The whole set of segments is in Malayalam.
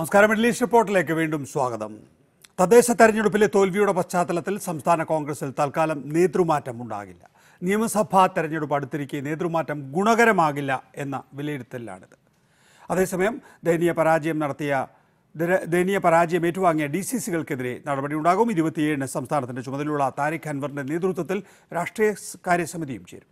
നമസ്കാരം മിഡിൽ ഈസ്റ്റ് റിപ്പോർട്ടിലേക്ക് വീണ്ടും സ്വാഗതം തദ്ദേശ തെരഞ്ഞെടുപ്പിലെ തോൽവിയുടെ പശ്ചാത്തലത്തിൽ സംസ്ഥാന കോൺഗ്രസിൽ തൽക്കാലം നേതൃമാറ്റം ഉണ്ടാകില്ല നിയമസഭാ തെരഞ്ഞെടുപ്പ് അടുത്തിരിക്കെ നേതൃമാറ്റം ഗുണകരമാകില്ല എന്ന വിലയിരുത്തലിലാണിത് അതേസമയം ദയനീയ പരാജയം നടത്തിയ ദര- ദയനീയ പരാജയം ഏറ്റുവാങ്ങിയ ഡി സി സികൾക്കെതിരെ നടപടിയുണ്ടാകും ഇരുപത്തിയേഴിന് സംസ്ഥാനത്തിന്റെ ചുമതലയുള്ള താരിഖ് അൻവറിന്റെ നേതൃത്വത്തിൽ രാഷ്ട്രീയ സ് കാര്യസമിതിയും ചേരും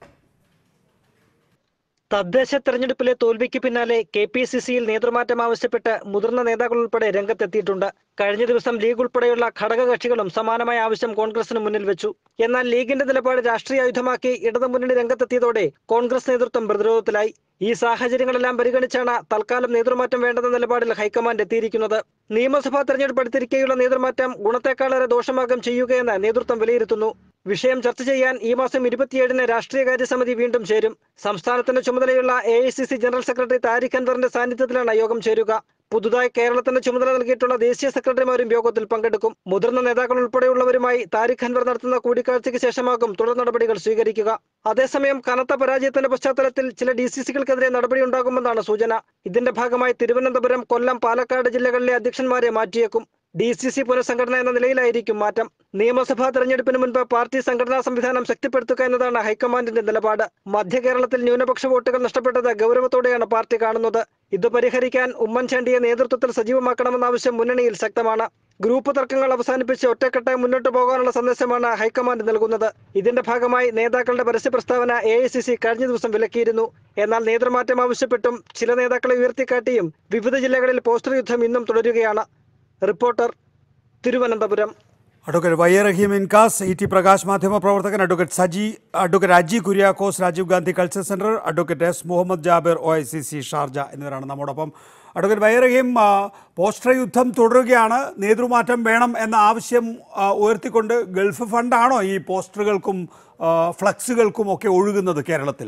തദ്ദേശ തെരഞ്ഞെടുപ്പിലെ തോൽവിക്ക് പിന്നാലെ കെ പി സി സിയിൽ നേതൃമാറ്റം ആവശ്യപ്പെട്ട് മുതിർന്ന നേതാക്കൾ ഉൾപ്പെടെ രംഗത്തെത്തിയിട്ടുണ്ട് കഴിഞ്ഞ ദിവസം ലീഗ് ഉൾപ്പെടെയുള്ള ഘടകകക്ഷികളും സമാനമായ ആവശ്യം കോൺഗ്രസിന് മുന്നിൽ വെച്ചു എന്നാൽ ലീഗിന്റെ നിലപാട് രാഷ്ട്രീയ ആയുധമാക്കി ഇടതുമുന്നണി രംഗത്തെത്തിയതോടെ കോൺഗ്രസ് നേതൃത്വം പ്രതിരോധത്തിലായി ഈ സാഹചര്യങ്ങളെല്ലാം പരിഗണിച്ചാണ് തൽക്കാലം നേതൃമാറ്റം വേണ്ടെന്ന നിലപാടിൽ ഹൈക്കമാൻഡ് എത്തിയിരിക്കുന്നത് നിയമസഭാ തെരഞ്ഞെടുപ്പ് അടുത്തിരിക്കെയുള്ള നേതൃമാറ്റം ഗുണത്തെക്കാളേറെ ദോഷമാകും ചെയ്യുകയെന്ന് നേതൃത്വം വിലയിരുത്തുന്നു വിഷയം ചർച്ച ചെയ്യാൻ ഈ മാസം ഇരുപത്തിയേഴിന് രാഷ്ട്രീയകാര്യ സമിതി വീണ്ടും ചേരും സംസ്ഥാനത്തിന്റെ ചുമതലയുള്ള എ ജനറൽ സെക്രട്ടറി താരിഖ് അൻവറിന്റെ സാന്നിധ്യത്തിലാണ് യോഗം ചേരുക പുതുതായി കേരളത്തിന്റെ ചുമതല നൽകിയിട്ടുള്ള ദേശീയ സെക്രട്ടറിമാരും യോഗത്തിൽ പങ്കെടുക്കും മുതിർന്ന നേതാക്കൾ ഉൾപ്പെടെയുള്ളവരുമായി താരിഖ് അൻവർ നടത്തുന്ന കൂടിക്കാഴ്ചയ്ക്ക് ശേഷമാകും തുടർ നടപടികൾ സ്വീകരിക്കുക അതേസമയം കനത്ത പരാജയത്തിന്റെ പശ്ചാത്തലത്തിൽ ചില ഡി സി സികൾക്കെതിരെ നടപടിയുണ്ടാകുമെന്നാണ് സൂചന ഇതിന്റെ ഭാഗമായി തിരുവനന്തപുരം കൊല്ലം പാലക്കാട് ജില്ലകളിലെ അധ്യക്ഷന്മാരെ മാറ്റിയേക്കും ഡി സി സി പുനഃസംഘടന എന്ന നിലയിലായിരിക്കും മാറ്റം നിയമസഭാ തെരഞ്ഞെടുപ്പിന് മുൻപ് പാർട്ടി സംഘടനാ സംവിധാനം ശക്തിപ്പെടുത്തുക എന്നതാണ് ഹൈക്കമാൻഡിന്റെ നിലപാട് മധ്യ കേരളത്തിൽ ന്യൂനപക്ഷ വോട്ടുകൾ നഷ്ടപ്പെട്ടത് ഗൗരവത്തോടെയാണ് പാർട്ടി കാണുന്നത് ഇത് പരിഹരിക്കാൻ ഉമ്മൻചാണ്ടിയെ നേതൃത്വത്തിൽ സജീവമാക്കണമെന്ന ആവശ്യം മുന്നണിയിൽ ശക്തമാണ് ഗ്രൂപ്പ് തർക്കങ്ങൾ അവസാനിപ്പിച്ച് ഒറ്റക്കെട്ടായി മുന്നോട്ട് പോകാനുള്ള സന്ദേശമാണ് ഹൈക്കമാൻഡ് നൽകുന്നത് ഇതിന്റെ ഭാഗമായി നേതാക്കളുടെ പരസ്യ പ്രസ്താവന എ ഐ സി സി കഴിഞ്ഞ ദിവസം വിലക്കിയിരുന്നു എന്നാൽ നേതൃമാറ്റം ആവശ്യപ്പെട്ടും ചില നേതാക്കളെ ഉയർത്തിക്കാട്ടിയും വിവിധ ജില്ലകളിൽ പോസ്റ്റർ യുദ്ധം ഇന്നും തുടരുകയാണ് reporter Thiruvananthapuram advocate Y A Rahim INCAS E T Prakash മാധ്യമ പ്രവർത്തകൻ advocate Saji advocate Aji Kuriakose Rajiv Gandhi culture centre advocate S Muhammad Jabir O I C C Sharjah എന്നിവരാണ് നമ്മോടൊപ്പം അഡ്വക്കേറ്റ് വൈ എ റഹീം ആ, പോസ്റ്റർ യുദ്ധം തുടരുകയാണ് നേതൃമാറ്റം വേണം എന്ന ആവശ്യം ആ, ഉയർത്തിക്കൊണ്ട് ഗൾഫ് ഫണ്ടാണോ ഈ പോസ്റ്ററുകൾക്കും ആ, ഫ്ലക്സുകൾക്കും ഒക്കെ ഒഴുകുന്നത് കേരളത്തിൽ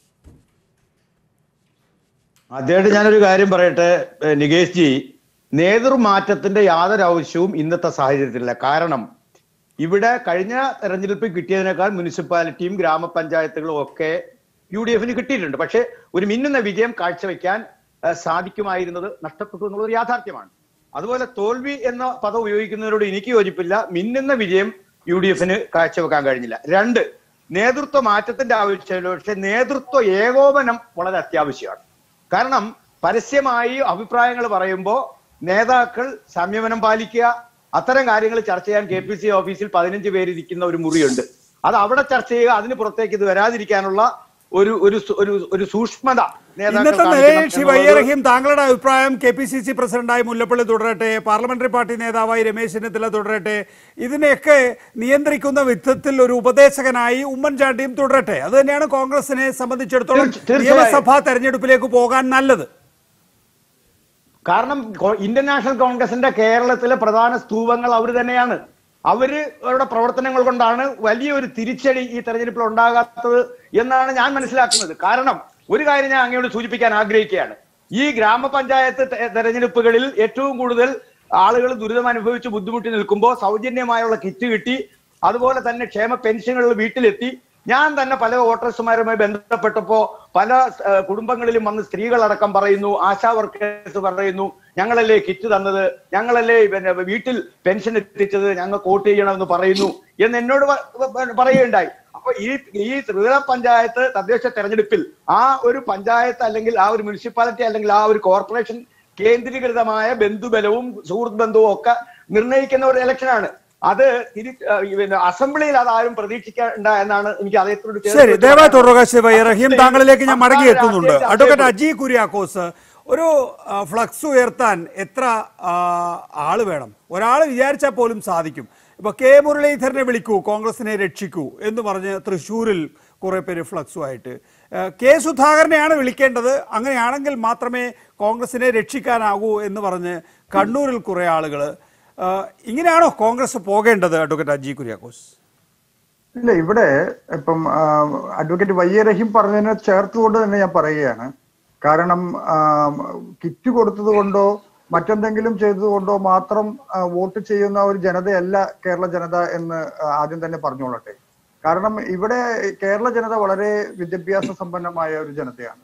ആദ്യമായിട്ട് ഞാനൊരു കാര്യം പറയട്ടെ ഏ, നികേഷ് ജി നേതൃമാറ്റത്തിന്റെ യാതൊരു ആവശ്യവും ഇന്നത്തെ സാഹചര്യത്തിലില്ല കാരണം ഇവിടെ കഴിഞ്ഞ തെരഞ്ഞെടുപ്പിൽ കിട്ടിയതിനേക്കാൾ മുനിസിപ്പാലിറ്റിയും ഗ്രാമപഞ്ചായത്തുകളും ഒക്കെ യു ഡി എഫിന് കിട്ടിയിട്ടുണ്ട് പക്ഷെ ഒരു മിന്നുന്ന വിജയം കാഴ്ചവെക്കാൻ ഏ, സാധിക്കുമായിരുന്നത് നഷ്ടപ്പെട്ടു എന്നുള്ളത് ഒരു യാഥാർത്ഥ്യമാണ് അതുപോലെ തോൽവി എന്ന പദം ഉപയോഗിക്കുന്നതിനോട് എനിക്ക് യോജിപ്പില്ല മിന്നുന്ന വിജയം യു ഡി എഫിന് കാഴ്ചവെക്കാൻ കഴിഞ്ഞില്ല രണ്ട് നേതൃത്വ മാറ്റത്തിന്റെ ആവശ്യമില്ല പക്ഷെ നേതൃത്വ ഏകോപനം വളരെ അത്യാവശ്യമാണ് കാരണം പരസ്യമായി അഭിപ്രായങ്ങൾ പറയുമ്പോൾ നേതാക്കൾ സംയമനം പാലിക്കുക അത്തരം കാര്യങ്ങൾ ചർച്ച ചെയ്യാൻ കെ പി സി ഓഫീസിൽ പതിനഞ്ച് പേര് ഇരിക്കുന്ന ഒരു മുറിയുണ്ട് അത് അവിടെ ചർച്ച ചെയ്യുക അതിന് പുറത്തേക്ക് ഇത് വരാതിരിക്കാനുള്ള ഒരു ഒരു സു- ഒരു ഒരു സൂക്ഷ്മത നേതാക്കൾ ഇന്നത്തെ കാണിക്കണം നിലയിൽ ശ്രീ വൈ എ എന്നുള്ളത് റഹീം താങ്കളുടെ അഭിപ്രായം കെ പി സി സി പ്രസിഡന്റായി മുല്ലപ്പള്ളി തുടരട്ടെ പാർലമെന്ററി പാർട്ടി നേതാവായി രമേശ് ചെന്നിത്തല തുടരട്ടെ ഇതിനെയൊക്കെ നിയന്ത്രിക്കുന്ന വിധത്തിൽ ഒരു ഉപദേശകനായി ഉമ്മൻചാണ്ടിയും തുടരട്ടെ അത് തന്നെയാണ് കോൺഗ്രസിനെ സംബന്ധിച്ചിടത്തോളം തീർച്ച- തീർച്ചയായും. നിയമസഭാ തെരഞ്ഞെടുപ്പിലേക്ക് പോകാൻ നല്ലത് കാരണം കോ- ഇന്ത്യൻ നാഷണൽ കോൺഗ്രസിന്റെ കേരളത്തിലെ പ്രധാന സ്തൂപങ്ങൾ അവർ തന്നെയാണ് അവര് അവരുടെ പ്രവർത്തനങ്ങൾ കൊണ്ടാണ് വലിയൊരു തിരിച്ചടി ഈ തെരഞ്ഞെടുപ്പിൽ ഉണ്ടാകാത്തത് എന്നാണ് ഞാൻ മനസ്സിലാക്കുന്നത് കാരണം ഒരു കാര്യം ഞാൻ അങ്ങയോട് സൂചിപ്പിക്കാൻ ആഗ്രഹിക്കുകയാണ് ഈ ഗ്രാമപഞ്ചായത്ത് തെ- തെരഞ്ഞെടുപ്പുകളിൽ ഏറ്റവും കൂടുതൽ ആളുകൾ ദുരിതം അനുഭവിച്ച് ബുദ്ധിമുട്ടി നിൽക്കുമ്പോൾ സൗജന്യമായുള്ള കിറ്റ് കിട്ടി അതുപോലെ തന്നെ ക്ഷേമ പെൻഷനുകൾ വീട്ടിലെത്തി ഞാൻ തന്നെ പല വോട്ടേഴ്സുമാരുമായി ബന്ധപ്പെട്ടപ്പോ പല ഏഹ്, കുടുംബങ്ങളിലും വന്ന് സ്ത്രീകളടക്കം പറയുന്നു ആശാ വർക്കേഴ്സ് പറയുന്നു ഞങ്ങളല്ലേ കിറ്റ് തന്നത് ഞങ്ങളല്ലേ പിന്നെ വീട്ടിൽ പെൻഷൻ എത്തിച്ചത് ഞങ്ങൾക്ക് വോട്ട് ചെയ്യണമെന്ന് പറയുന്നു എന്ന് എന്നോട് പ- പ- പറയുകയുണ്ടായി അപ്പൊ ഈ ഈ ത്രിതല പഞ്ചായത്ത് തദ്ദേശ തെരഞ്ഞെടുപ്പിൽ ആ ഒരു പഞ്ചായത്ത് അല്ലെങ്കിൽ ആ ഒരു മുനിസിപ്പാലിറ്റി അല്ലെങ്കിൽ ആ ഒരു കോർപ്പറേഷൻ കേന്ദ്രീകൃതമായ ബന്ധുബലവും സുഹൃത്ത് ബന്ധവും ഒക്കെ നിർണ്ണയിക്കുന്ന ഒരു ഇലക്ഷനാണ് അത് തിരി ഏഹ്, പിന്നെ അസംബ്ലിയിൽ അതാരും പ്രതീക്ഷിക്കേണ്ട എന്നാണ് എനിക്ക് അദ്ദേഹത്തോട് ചേർത്ത് ശരി വെച്ച് ദയവായി പറയാനുള്ളത്. തുടരുക ശ്രീ വൈ എ റഹീം താങ്കളിലേക്ക് ഞാൻ മടങ്ങി സംസ്ഥാന എത്തുന്നുണ്ട് രാഷ്ട്രീയ അഡ്വക്കേറ്റ് ചർച്ചയിൽ അജി കുര്യാക്കോസ് ഒരു ആ, ഫ്ലക്സ് ഉയർത്താൻ എത്ര ആ, ആള് വേണം ഒരാൾ വിചാരിച്ചാൽ പോലും സാധിക്കും ഇപ്പൊ കെ മുരളീധരനെ വിളിക്കൂ കോൺഗ്രസിനെ രക്ഷിക്കൂ എന്ന് പറഞ്ഞ് തൃശ്ശൂരിൽ കുറെ പേര് ഫ്ലക്സുമായിട്ട് ആ, കെ സുധാകരനെയാണ് വിളിക്കേണ്ടത് അങ്ങനെയാണെങ്കിൽ മാത്രമേ കോൺഗ്രസിനെ രക്ഷിക്കാനാകൂ എന്ന് പറഞ്ഞ് കണ്ണൂരിൽ കുറെ ആളുകൾ ഇങ്ങനെയാണോ കോൺഗ്രസ് പോകേണ്ടത് അഡ്വക്കേറ്റ് അജി കുര്യാക്കോസ് ഇല്ല ഇവിടെ ഇപ്പം ആ, അഡ്വക്കേറ്റ് വൈ എ റഹീം പറഞ്ഞതിനെ ചേർത്തുകൊണ്ട് തന്നെ ഞാൻ പറയുകയാണ് കാരണം ആ, കിറ്റ് കൊടുത്തത് കൊണ്ടോ മറ്റെന്തെങ്കിലും ചെയ്തതുകൊണ്ടോ മാത്രം ആ, വോട്ട് ചെയ്യുന്ന ഒരു ജനതയല്ല കേരള ജനത എന്ന് ആദ്യം തന്നെ പറഞ്ഞോളട്ടെ കാരണം ഇവിടെ കേരള ജനത വളരെ വിദ്യാഭ്യാസ സമ്പന്നമായ ഒരു ജനതയാണ്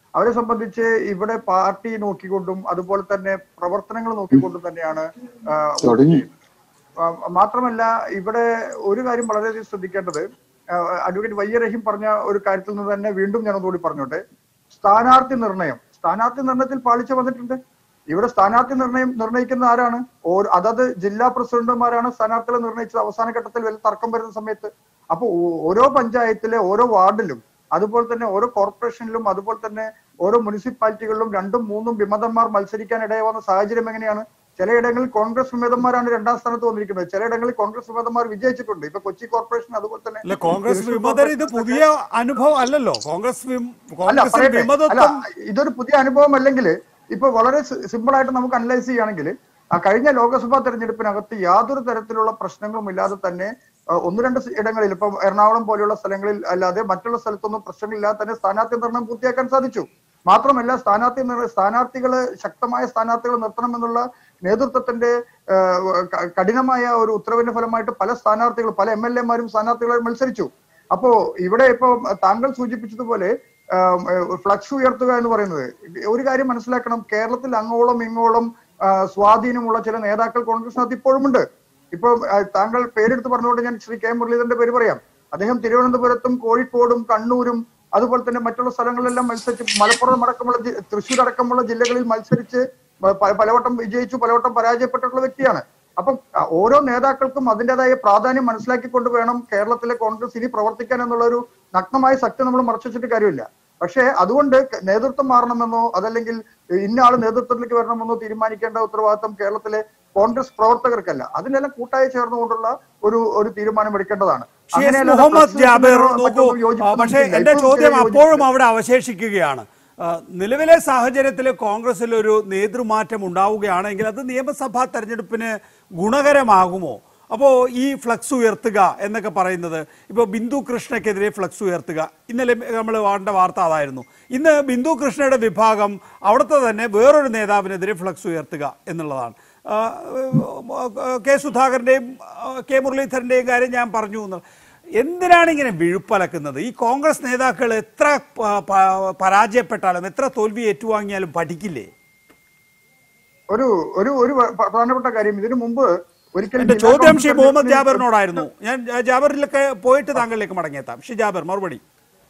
അവരെ സംബന്ധിച്ച് ഇവിടെ പാർട്ടി നോക്കിക്കൊണ്ടും അതുപോലെ തന്നെ പ്രവർത്തനങ്ങൾ നോക്കിക്കൊണ്ടും തന്നെയാണ് ആ, തുടങ്ങി ആ, മാത്രമല്ല ഇവിടെ ഒരു കാര്യം വളരെയധികം ശ്രദ്ധിക്കേണ്ടത് ആ, അഡ്വക്കേറ്റ് വൈ എ റഹീം പറഞ്ഞ ഒരു കാര്യത്തിൽ നിന്ന് തന്നെ വീണ്ടും ഞാൻ ഒന്നുകൂടി പറഞ്ഞോട്ടെ സ്ഥാനാർത്ഥി നിർണയം സ്ഥാനാർത്ഥി നിർണയത്തിൽ പാളിച്ച വന്നിട്ടുണ്ട് ഇവിടെ സ്ഥാനാർത്ഥി നിർണയം നിർണയിക്കുന്ന ആരാണ് ഓരോ അതത് ജില്ലാ പ്രസിഡന്റുമാരാണ് സ്ഥാനാർത്ഥികളെ നിർണയിച്ചത് അവസാന ഘട്ടത്തിൽ വലിയ തർക്കം വരുന്ന സമയത്ത് അപ്പൊ ഓ- ഓരോ പഞ്ചായത്തിലെ ഓരോ വാർഡിലും അതുപോലെ തന്നെ ഓരോ കോർപ്പറേഷനിലും അതുപോലെ തന്നെ ഓരോ മുനിസിപ്പാലിറ്റികളിലും രണ്ടും മൂന്നും വിമതന്മാർ മത്സരിക്കാൻ ഇടയാവുന്ന സാഹചര്യം എങ്ങനെയാണ് ചിലയിടങ്ങളിൽ കോൺഗ്രസ് വിമതന്മാരാണ് രണ്ടാം സ്ഥാനത്ത് വന്നിരിക്കുന്നത് ചിലയിടങ്ങളിൽ കോൺഗ്രസ് വിമതന്മാർ വിജയിച്ചിട്ടുണ്ട് ഇപ്പൊ കൊച്ചി കോർപ്പറേഷൻ അതുപോലെ തന്നെ അല്ല കോൺഗ്രസ് തൃശ്ശൂർ വിമതർ ഇത് കോർപ്പറേഷൻ പുതിയ അനുഭവം അല്ലല്ലോ കോൺഗ്രസ് വിം- അല്ല കോൺഗ്രസിൽ പറയട്ടെ അല്ല വിമതത്വം ഇതൊരു പുതിയ അനുഭവം അല്ലെങ്കിൽ ഇപ്പൊ വളരെ സിമ്പിൾ ആയിട്ട് നമുക്ക് അനലൈസ് ചെയ്യുകയാണെങ്കിൽ ആ കഴിഞ്ഞ ലോക്സഭാ തെരഞ്ഞെടുപ്പിനകത്ത് യാതൊരു തരത്തിലുള്ള പ്രശ്നങ്ങളും ഇല്ലാതെ തന്നെ ആ, ഒന്ന് രണ്ട് ഇടങ്ങളിൽ ഇപ്പൊ എറണാകുളം പോലെയുള്ള സ്ഥലങ്ങളിൽ അല്ലാതെ മറ്റുള്ള സ്ഥലത്തൊന്നും പ്രശ്നങ്ങളില്ലാതെ തന്നെ സ്ഥാനാർത്ഥി നിർണ്ണയം പൂർത്തിയാക്കാൻ സാധിച്ചു മാത്രമല്ല സ്ഥാനാർത്ഥി നിർ- സ്ഥാനാർത്ഥികള് ശക്തമായ സ്ഥാനാർത്ഥികൾ നിർത്തണമെന്നുള്ള നേതൃത്വത്തിന്റെ ആ, ക- കഠിനമായ ഒരു ഉത്തരവിന്റെ ഫലമായിട്ട് പല സ്ഥാനാർത്ഥികൾ പല എം എൽ എമാരും സ്ഥാനാർത്ഥികളെ മത്സരിച്ചു അപ്പോ ഇവിടെ ഇപ്പൊ താങ്കൾ സൂചിപ്പിച്ചതുപോലെ ആം, ഏഹ്, ഫ്ലക്സ് ഉയർത്തുക എന്ന് പറയുന്നത് ഒരു കാര്യം മനസ്സിലാക്കണം കേരളത്തിൽ അങ്ങോളം ഇങ്ങോളം ആ, സ്വാധീനമുള്ള ചില നേതാക്കൾ കോൺഗ്രസിനകത്ത് ഇപ്പോഴുമുണ്ട് ഇപ്പൊ ആ, താങ്കൾ പേരെടുത്ത് പറഞ്ഞുകൊണ്ട് ഞാൻ ശ്രീ കെ മുരളീധരന്റെ പേര് പറയാം അദ്ദേഹം തിരുവനന്തപുരത്തും കോഴിക്കോടും കണ്ണൂരും അതുപോലെ തന്നെ മറ്റുള്ള സ്ഥലങ്ങളിലെല്ലാം മത്സരിച്ച് മലപ്പുറം അടക്കമുള്ള ജി- തൃശ്ശൂർ അടക്കമുള്ള ജില്ലകളിൽ മത്സരിച്ച് പ- പ- പലവട്ടം വിജയിച്ചു പലവട്ടം പരാജയപ്പെട്ടിട്ടുള്ള വ്യക്തിയാണ് അപ്പം അ, ഓരോ നേതാക്കൾക്കും അതിൻ്റെതായ പ്രാധാന്യം മനസ്സിലാക്കിക്കൊണ്ട് വേണം കേരളത്തിലെ കോൺഗ്രസ് ഇനി പ്രവർത്തിക്കാൻ എന്നുള്ള ഒരു നഗ്നമായ സത്യം നമ്മൾ മറച്ചുവെച്ചിട്ട് കാര്യമില്ല പക്ഷേ അതുകൊണ്ട് ക- നേതൃത്വം മാറണമെന്നോ അതല്ലെങ്കിൽ ഇന്ന ആള് നേതൃത്വത്തിലേക്ക് വരണമെന്നോ തീരുമാനിക്കേണ്ട ഉത്തരവാദിത്തം കേരളത്തിലെ കോൺഗ്രസ് പ്രവർത്തകർക്കല്ല അതിനെല്ലാം കൂട്ടായി ചേർന്നുകൊണ്ടുള്ള ഒരു ഒരു തീരുമാനം എടുക്കേണ്ടതാണ് ഷി എസ് അങ്ങനെയല്ലാതെ മുഹമ്മദ് പ്രശ്നത്തിനോ ജാബിർ നോക്കൂ മറ്റൊന്നും ആ, യോജിപ്പൊന്നും പക്ഷേ ഇല്ല. എന്റെ ഇപ്പോഴും ചോദ്യം ചില അപ്പോഴും യോജിപ്പുണ്ട്. അവിടെ അവശേഷിക്കുകയാണ് ആ, നിലവിലെ സാഹചര്യത്തിൽ കോൺഗ്രസിൽ ഒരു നേതൃമാറ്റം ഉണ്ടാവുകയാണെങ്കിൽ അത് നിയമസഭാ തെരഞ്ഞെടുപ്പിന് ഗുണകരമാകുമോ അപ്പോൾ ഈ ഫ്ലക്സ് ഉയർത്തുക എന്നൊക്കെ പറയുന്നത് ഇപ്പോൾ ബിന്ദു കൃഷ്ണയ്ക്കെതിരെ ഫ്ലക്സ് ഉയർത്തുക ഇന്നലെ നമ്മൾ വാണ്ട വാർത്ത അതായിരുന്നു ഇന്ന് ബിന്ദു കൃഷ്ണയുടെ വിഭാഗം അവിടുത്തെ തന്നെ വേറൊരു നേതാവിനെതിരെ ഫ്ലക്സ് ഉയർത്തുക എന്നുള്ളതാണ് ആ, കെ സുധാകരൻ്റെയും കെ മുരളീധരൻ്റെയും കാര്യം ഞാൻ പറഞ്ഞു എന്ന് എന്തിനാണ് ഇങ്ങനെ വിഴുപ്പലക്കുന്നത് ഈ കോൺഗ്രസ് നേതാക്കൾ എത്ര പ- പ- പരാജയപ്പെട്ടാലും എത്ര തോൽവി ഏറ്റുവാങ്ങിയാലും പഠിക്കില്ലേ ഒരു ഒരു ഒരു പ്രധാനപ്പെട്ട കാര്യം ഇതിനു മുമ്പ് ഒരിക്കലും എന്റെ ജില്ലാ ചോദ്യം കോൺഗ്രസ് ഷി മുഹമ്മദ് തെരഞ്ഞെടുപ്പിൽ ജാബറിനോടായിരുന്നു ഞാൻ ആ, ജാബറിലൊക്കെ പോയിട്ട് താങ്കളിലേക്ക് മടങ്ങിയെത്താം ഷി ജാബർ മറുപടി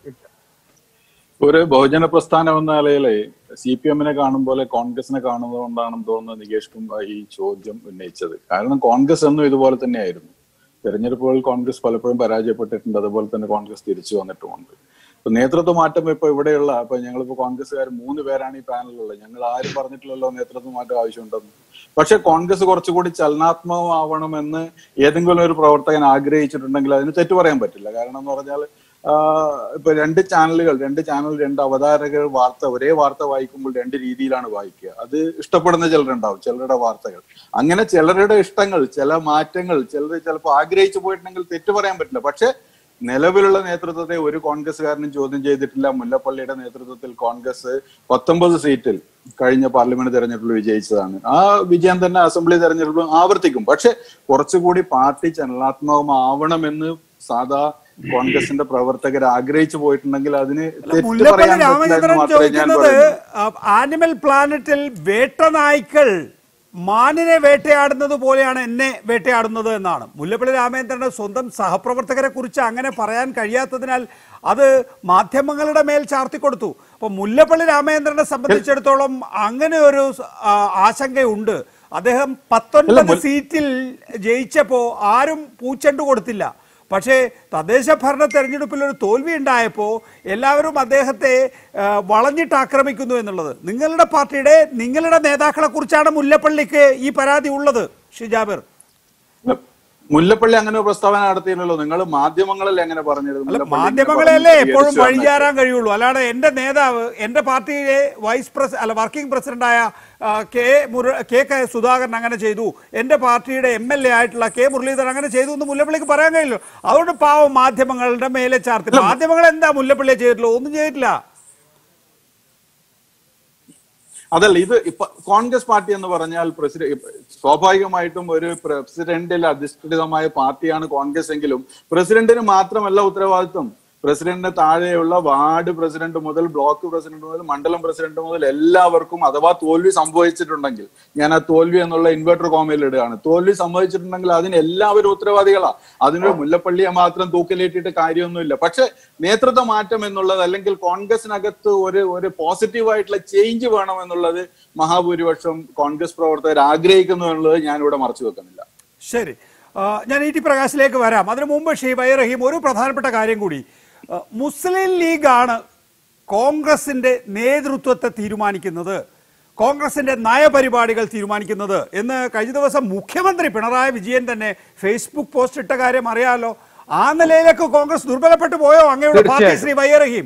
ഒരു ബഹുജന പ്രസ്ഥാനം എന്ന നിലയില് സി പി എമ്മിനെ കാണും പോലെ കോൺഗ്രസിനെ കാണുന്നത് കൊണ്ടാണെന്ന് തോന്നുന്നു നികേഷ് കുമാർ ഈ ചോദ്യം ഉന്നയിച്ചത് കാരണം കോൺഗ്രസ് എന്നും ഇതുപോലെ തന്നെയായിരുന്നു തെരഞ്ഞെടുപ്പുകളിൽ കോൺഗ്രസ് പലപ്പോഴും പരാജയപ്പെട്ടിട്ടുണ്ട് അതുപോലെ തന്നെ കോൺഗ്രസ് തിരിച്ചു വന്നിട്ടുമുണ്ട് ഇപ്പൊ നേതൃത്വ മാറ്റം ഇപ്പൊ ഇവിടെയുള്ള ഇപ്പൊ ഞങ്ങളിപ്പോ കോൺഗ്രസ്സുകാർ മൂന്ന് പേരാണ് ഈ പാനലിലുള്ളത് ഞങ്ങൾ ആരും പറഞ്ഞിട്ടില്ലല്ലോ നേതൃത്വ മാറ്റം ആവശ്യമുണ്ടെന്ന് പക്ഷെ കോൺഗ്രസ് കുറച്ചുകൂടി ചലനാത്മകമാവണമെന്ന് ഏതെങ്കിലും ഒരു പ്രവർത്തകൻ ആഗ്രഹിച്ചിട്ടുണ്ടെങ്കിൽ അതിന് തെറ്റു പറയാൻ പറ്റില്ല കാരണം എന്ന് പറഞ്ഞാൽ ആഹ് ഇപ്പൊ രണ്ട് ചാനലുകൾ രണ്ട് ചാനൽ രണ്ട് അവതാരകർ വാർത്ത ഒരേ വാർത്ത വായിക്കുമ്പോൾ രണ്ട് രീതിയിലാണ് വായിക്കുക അത് ഇഷ്ടപ്പെടുന്ന ചിലരുണ്ടാവും ചിലരുടെ വാർത്തകൾ അങ്ങനെ ചിലരുടെ ഇഷ്ടങ്ങൾ ചില മാറ്റങ്ങൾ ചിലർ ചിലപ്പോൾ ആഗ്രഹിച്ചു പോയിട്ടുണ്ടെങ്കിൽ തെറ്റു പറയാൻ പറ്റില്ല പക്ഷെ നിലവിലുള്ള നേതൃത്വത്തെ ഒരു കോൺഗ്രസ്സുകാരനും ചോദ്യം ചെയ്തിട്ടില്ല മുല്ലപ്പള്ളിയുടെ നേതൃത്വത്തിൽ കോൺഗ്രസ് പത്തൊമ്പത് സീറ്റിൽ കഴിഞ്ഞ പാർലമെന്റ് തെരഞ്ഞെടുപ്പിൽ വിജയിച്ചതാണ് ആ വിജയം തന്നെ അസംബ്ലി തെരഞ്ഞെടുപ്പിൽ ആവർത്തിക്കും പക്ഷെ കുറച്ചുകൂടി പാർട്ടി ചലനാത്മകമാവണമെന്ന് സാധാ കോൺഗ്രസിന്റെ പ്രവർത്തകർ ആഗ്രഹിച്ചു പോയിട്ടുണ്ടെങ്കിൽ അതിന് തെറ്റ് മുല്ലപ്പള്ളി പറയാൻ പറ്റില്ല എന്ന് രാമചന്ദ്രൻ മാത്രമേ ഞാൻ ചോദിക്കുന്നത് പറയുന്നു ആനിമൽ പ്ലാനറ്റിൽ വേട്ടനായ്ക്കൾ മാനിനെ വേട്ടയാടുന്നത് പോലെയാണ് എന്നെ വേട്ടയാടുന്നത് എന്നാണ് മുല്ലപ്പള്ളി രാമചന്ദ്രന്റെ സ്വന്തം സഹപ്രവർത്തകരെ കുറിച്ച് അങ്ങനെ പറയാൻ കഴിയാത്തതിനാൽ അത് മാധ്യമങ്ങളുടെ മേൽ ചാർത്തിക്കൊടുത്തു അപ്പൊ മുല്ലപ്പള്ളി രാമചന്ദ്രനെ സംബന്ധിച്ചിടത്തോളം അങ്ങനെ ഒരു ആ, ആശങ്കയുണ്ട് അദ്ദേഹം പത്തൊൻപത് സീറ്റിൽ ജയിച്ചപ്പോ ആരും പൂച്ചെണ്ട് കൊടുത്തില്ല പക്ഷേ തദ്ദേശ ഭരണ തെരഞ്ഞെടുപ്പിൽ ഒരു തോൽവി ഉണ്ടായപ്പോൾ എല്ലാവരും അദ്ദേഹത്തെ ആ, വളഞ്ഞിട്ട് ആക്രമിക്കുന്നു എന്നുള്ളത് നിങ്ങളുടെ പാർട്ടിയുടെ നിങ്ങളുടെ നേതാക്കളെ കുറിച്ചാണ് മുല്ലപ്പള്ളിക്ക് ഈ പരാതി ഉള്ളത് ഷിജാബിർ മുല്ലപ്പള്ളി അങ്ങനെ ഒരു പ്രസ്താവന നടത്തിയില്ലല്ലോ നിങ്ങൾ മാധ്യമങ്ങളിൽ എങ്ങനെ പറഞ്ഞിരുന്നു അല്ല മുല്ലപ്പള്ളി ഇങ്ങനെ മാധ്യമങ്ങളെയല്ലേ പറഞ്ഞു, എപ്പോഴും പ്രതികരിച്ചു എന്നൊക്കെ. വഴിചാരാൻ കഴിയുള്ളൂ അല്ലാതെ എന്റെ നേതാവ് എന്റെ പാർട്ടിയിലെ വൈസ് പ്രസ് അല്ല വർക്കിംഗ് പ്രസിഡന്റായ ആ, കെ മുര കെ കെ സുധാകരൻ അങ്ങനെ ചെയ്തു എന്റെ പാർട്ടിയുടെ എം എൽ എ ആയിട്ടുള്ള കെ മുരളീധരൻ അങ്ങനെ ചെയ്തു എന്ന് മുല്ലപ്പള്ളിക്ക് പറയാൻ കഴിയില്ല അതുകൊണ്ട് പാവം മാധ്യമങ്ങളുടെ മേലെ ചാർത്തി മാധ്യമങ്ങൾ എന്താ മുല്ലപ്പള്ളിയെ ചെയ്തിട്ടുള്ളത് ഒന്നും ചെയ്തിട്ടില്ല അതല്ല ഇത് ഇപ്പൊ കോൺഗ്രസ് പാർട്ടി എന്ന് പറഞ്ഞാൽ പ്രസിഡന്റ് സ്വാഭാവികമായിട്ടും ഒരു പ്രസിഡന്റിൽ അധിഷ്ഠിതമായ പാർട്ടിയാണ് കോൺഗ്രസ് എങ്കിലും പ്രസിഡന്റിന് മാത്രമല്ല ഉത്തരവാദിത്വം പ്രസിഡന്റിന് താഴെയുള്ള വാർഡ് പ്രസിഡന്റ് മുതൽ ബ്ലോക്ക് പ്രസിഡന്റ് മുതൽ മണ്ഡലം പ്രസിഡന്റ് മുതൽ എല്ലാവർക്കും അഥവാ തോൽവി സംഭവിച്ചിട്ടുണ്ടെങ്കിൽ ഞാൻ ആ തോൽവി എന്നുള്ള ഇൻവെർട്ടർ കോമയിൽ ഇടുകയാണ് തോൽവി സംഭവിച്ചിട്ടുണ്ടെങ്കിൽ അതിന് എല്ലാവരും ഉത്തരവാദികളാ അതിനൊരു മുല്ലപ്പള്ളിയെ മാത്രം തൂക്കിലേറ്റിട്ട് കാര്യമൊന്നുമില്ല പക്ഷെ നേതൃത്വ മാറ്റം എന്നുള്ളത് അല്ലെങ്കിൽ കോൺഗ്രസിനകത്ത് ഒരു ഒരു പോസിറ്റീവായിട്ടുള്ള ചേഞ്ച് വേണം എന്നുള്ളത് മഹാഭൂരിപക്ഷം കോൺഗ്രസ് പ്രവർത്തകർ ആഗ്രഹിക്കുന്നു എന്നുള്ളത് ഞാൻ ഇവിടെ മറച്ചു വെക്കുന്നില്ല ശരി ആ, ഞാൻ ഇ ടി പ്രകാശിലേക്ക് വരാം അതിനു മുമ്പ് ഷീബൈ റഹീം ഒരു പ്രധാനപ്പെട്ട കാര്യം കൂടി ആ, മുസ്ലിം ലീഗാണ് കോൺഗ്രസിന്റെ നേതൃത്വത്തെ തീരുമാനിക്കുന്നത് കോൺഗ്രസിന്റെ നയപരിപാടികൾ തീരുമാനിക്കുന്നത് എന്ന് കഴിഞ്ഞ ദിവസം മുഖ്യമന്ത്രി പിണറായി വിജയൻ തന്നെ ഫേസ്ബുക്ക് പോസ്റ്റ് ഇട്ട കാര്യം അറിയാലോ ആ നിലയിലേക്ക് കോൺഗ്രസ് ദുർബലപ്പെട്ടു പോയോ അങ്ങയുടെ പാർട്ടി തീർച്ചയായും. ശ്രീ വൈ റഹീം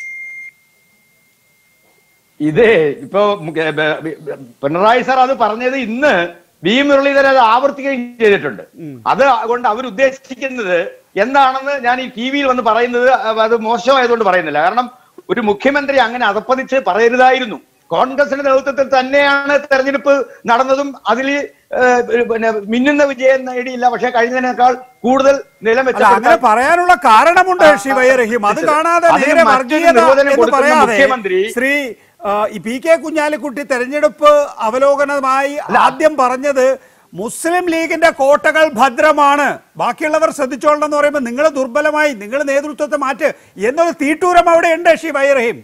ഇത് ഇപ്പോ മുഖ്യ- ബ- ബ- പിണറായി സാർ അത് പറഞ്ഞത് ഇന്ന് വി മുരളീധരൻ അത് ആവർത്തിക്കുകയും ചെയ്തിട്ടുണ്ട് അത് കൊണ്ട് അവർ ഉദ്ദേശിക്കുന്നത് എന്താണെന്ന് ഞാൻ ഈ ടി വിയിൽ വന്ന് പറയുന്നത് അത് മോശമായതുകൊണ്ട് പറയുന്നില്ല കാരണം ഒരു മുഖ്യമന്ത്രി അങ്ങനെ അധപ്പതിച്ച് പറയരുതായിരുന്നു കോൺഗ്രസിന്റെ നേതൃത്വത്തിൽ തന്നെയാണ് തെരഞ്ഞെടുപ്പ് നടന്നതും അതിൽ പിന്നെ മിന്നുന്ന വിജയം നേടിയില്ല പക്ഷെ കഴിഞ്ഞതിനേക്കാൾ കൂടുതൽ നിലം അല്ല അങ്ങനെ മെച്ചപ്പെടുത്താൻ പറയാനുള്ള കാരണമുണ്ട് ശ്രീ വൈ റഹീം അത് കാണാതെ അതിന് നേരെ മറ്റൊരു വർഗീയത നിർവചനം എന്ന് കൊടുക്കുന്ന പറയാതെ മുഖ്യമന്ത്രി ശ്രീ ആ, ഈ പി കെ കുഞ്ഞാലിക്കുട്ടി തെരഞ്ഞെടുപ്പ് അവലോകനമായി ആദ്യം പറഞ്ഞത് മുസ്ലിം ലീഗിന്റെ കോട്ടകൾ ഭദ്രമാണ് ബാക്കിയുള്ളവർ ശ്രദ്ധിച്ചോളണം എന്ന് പറയുമ്പോൾ നിങ്ങൾ ദുർബലമായി നിങ്ങൾ നേതൃത്വത്തെ മാറ്റ് എന്നൊരു തീട്ടൂരം അവിടെ ഉണ്ട് ശ്രീ വൈ റഹീം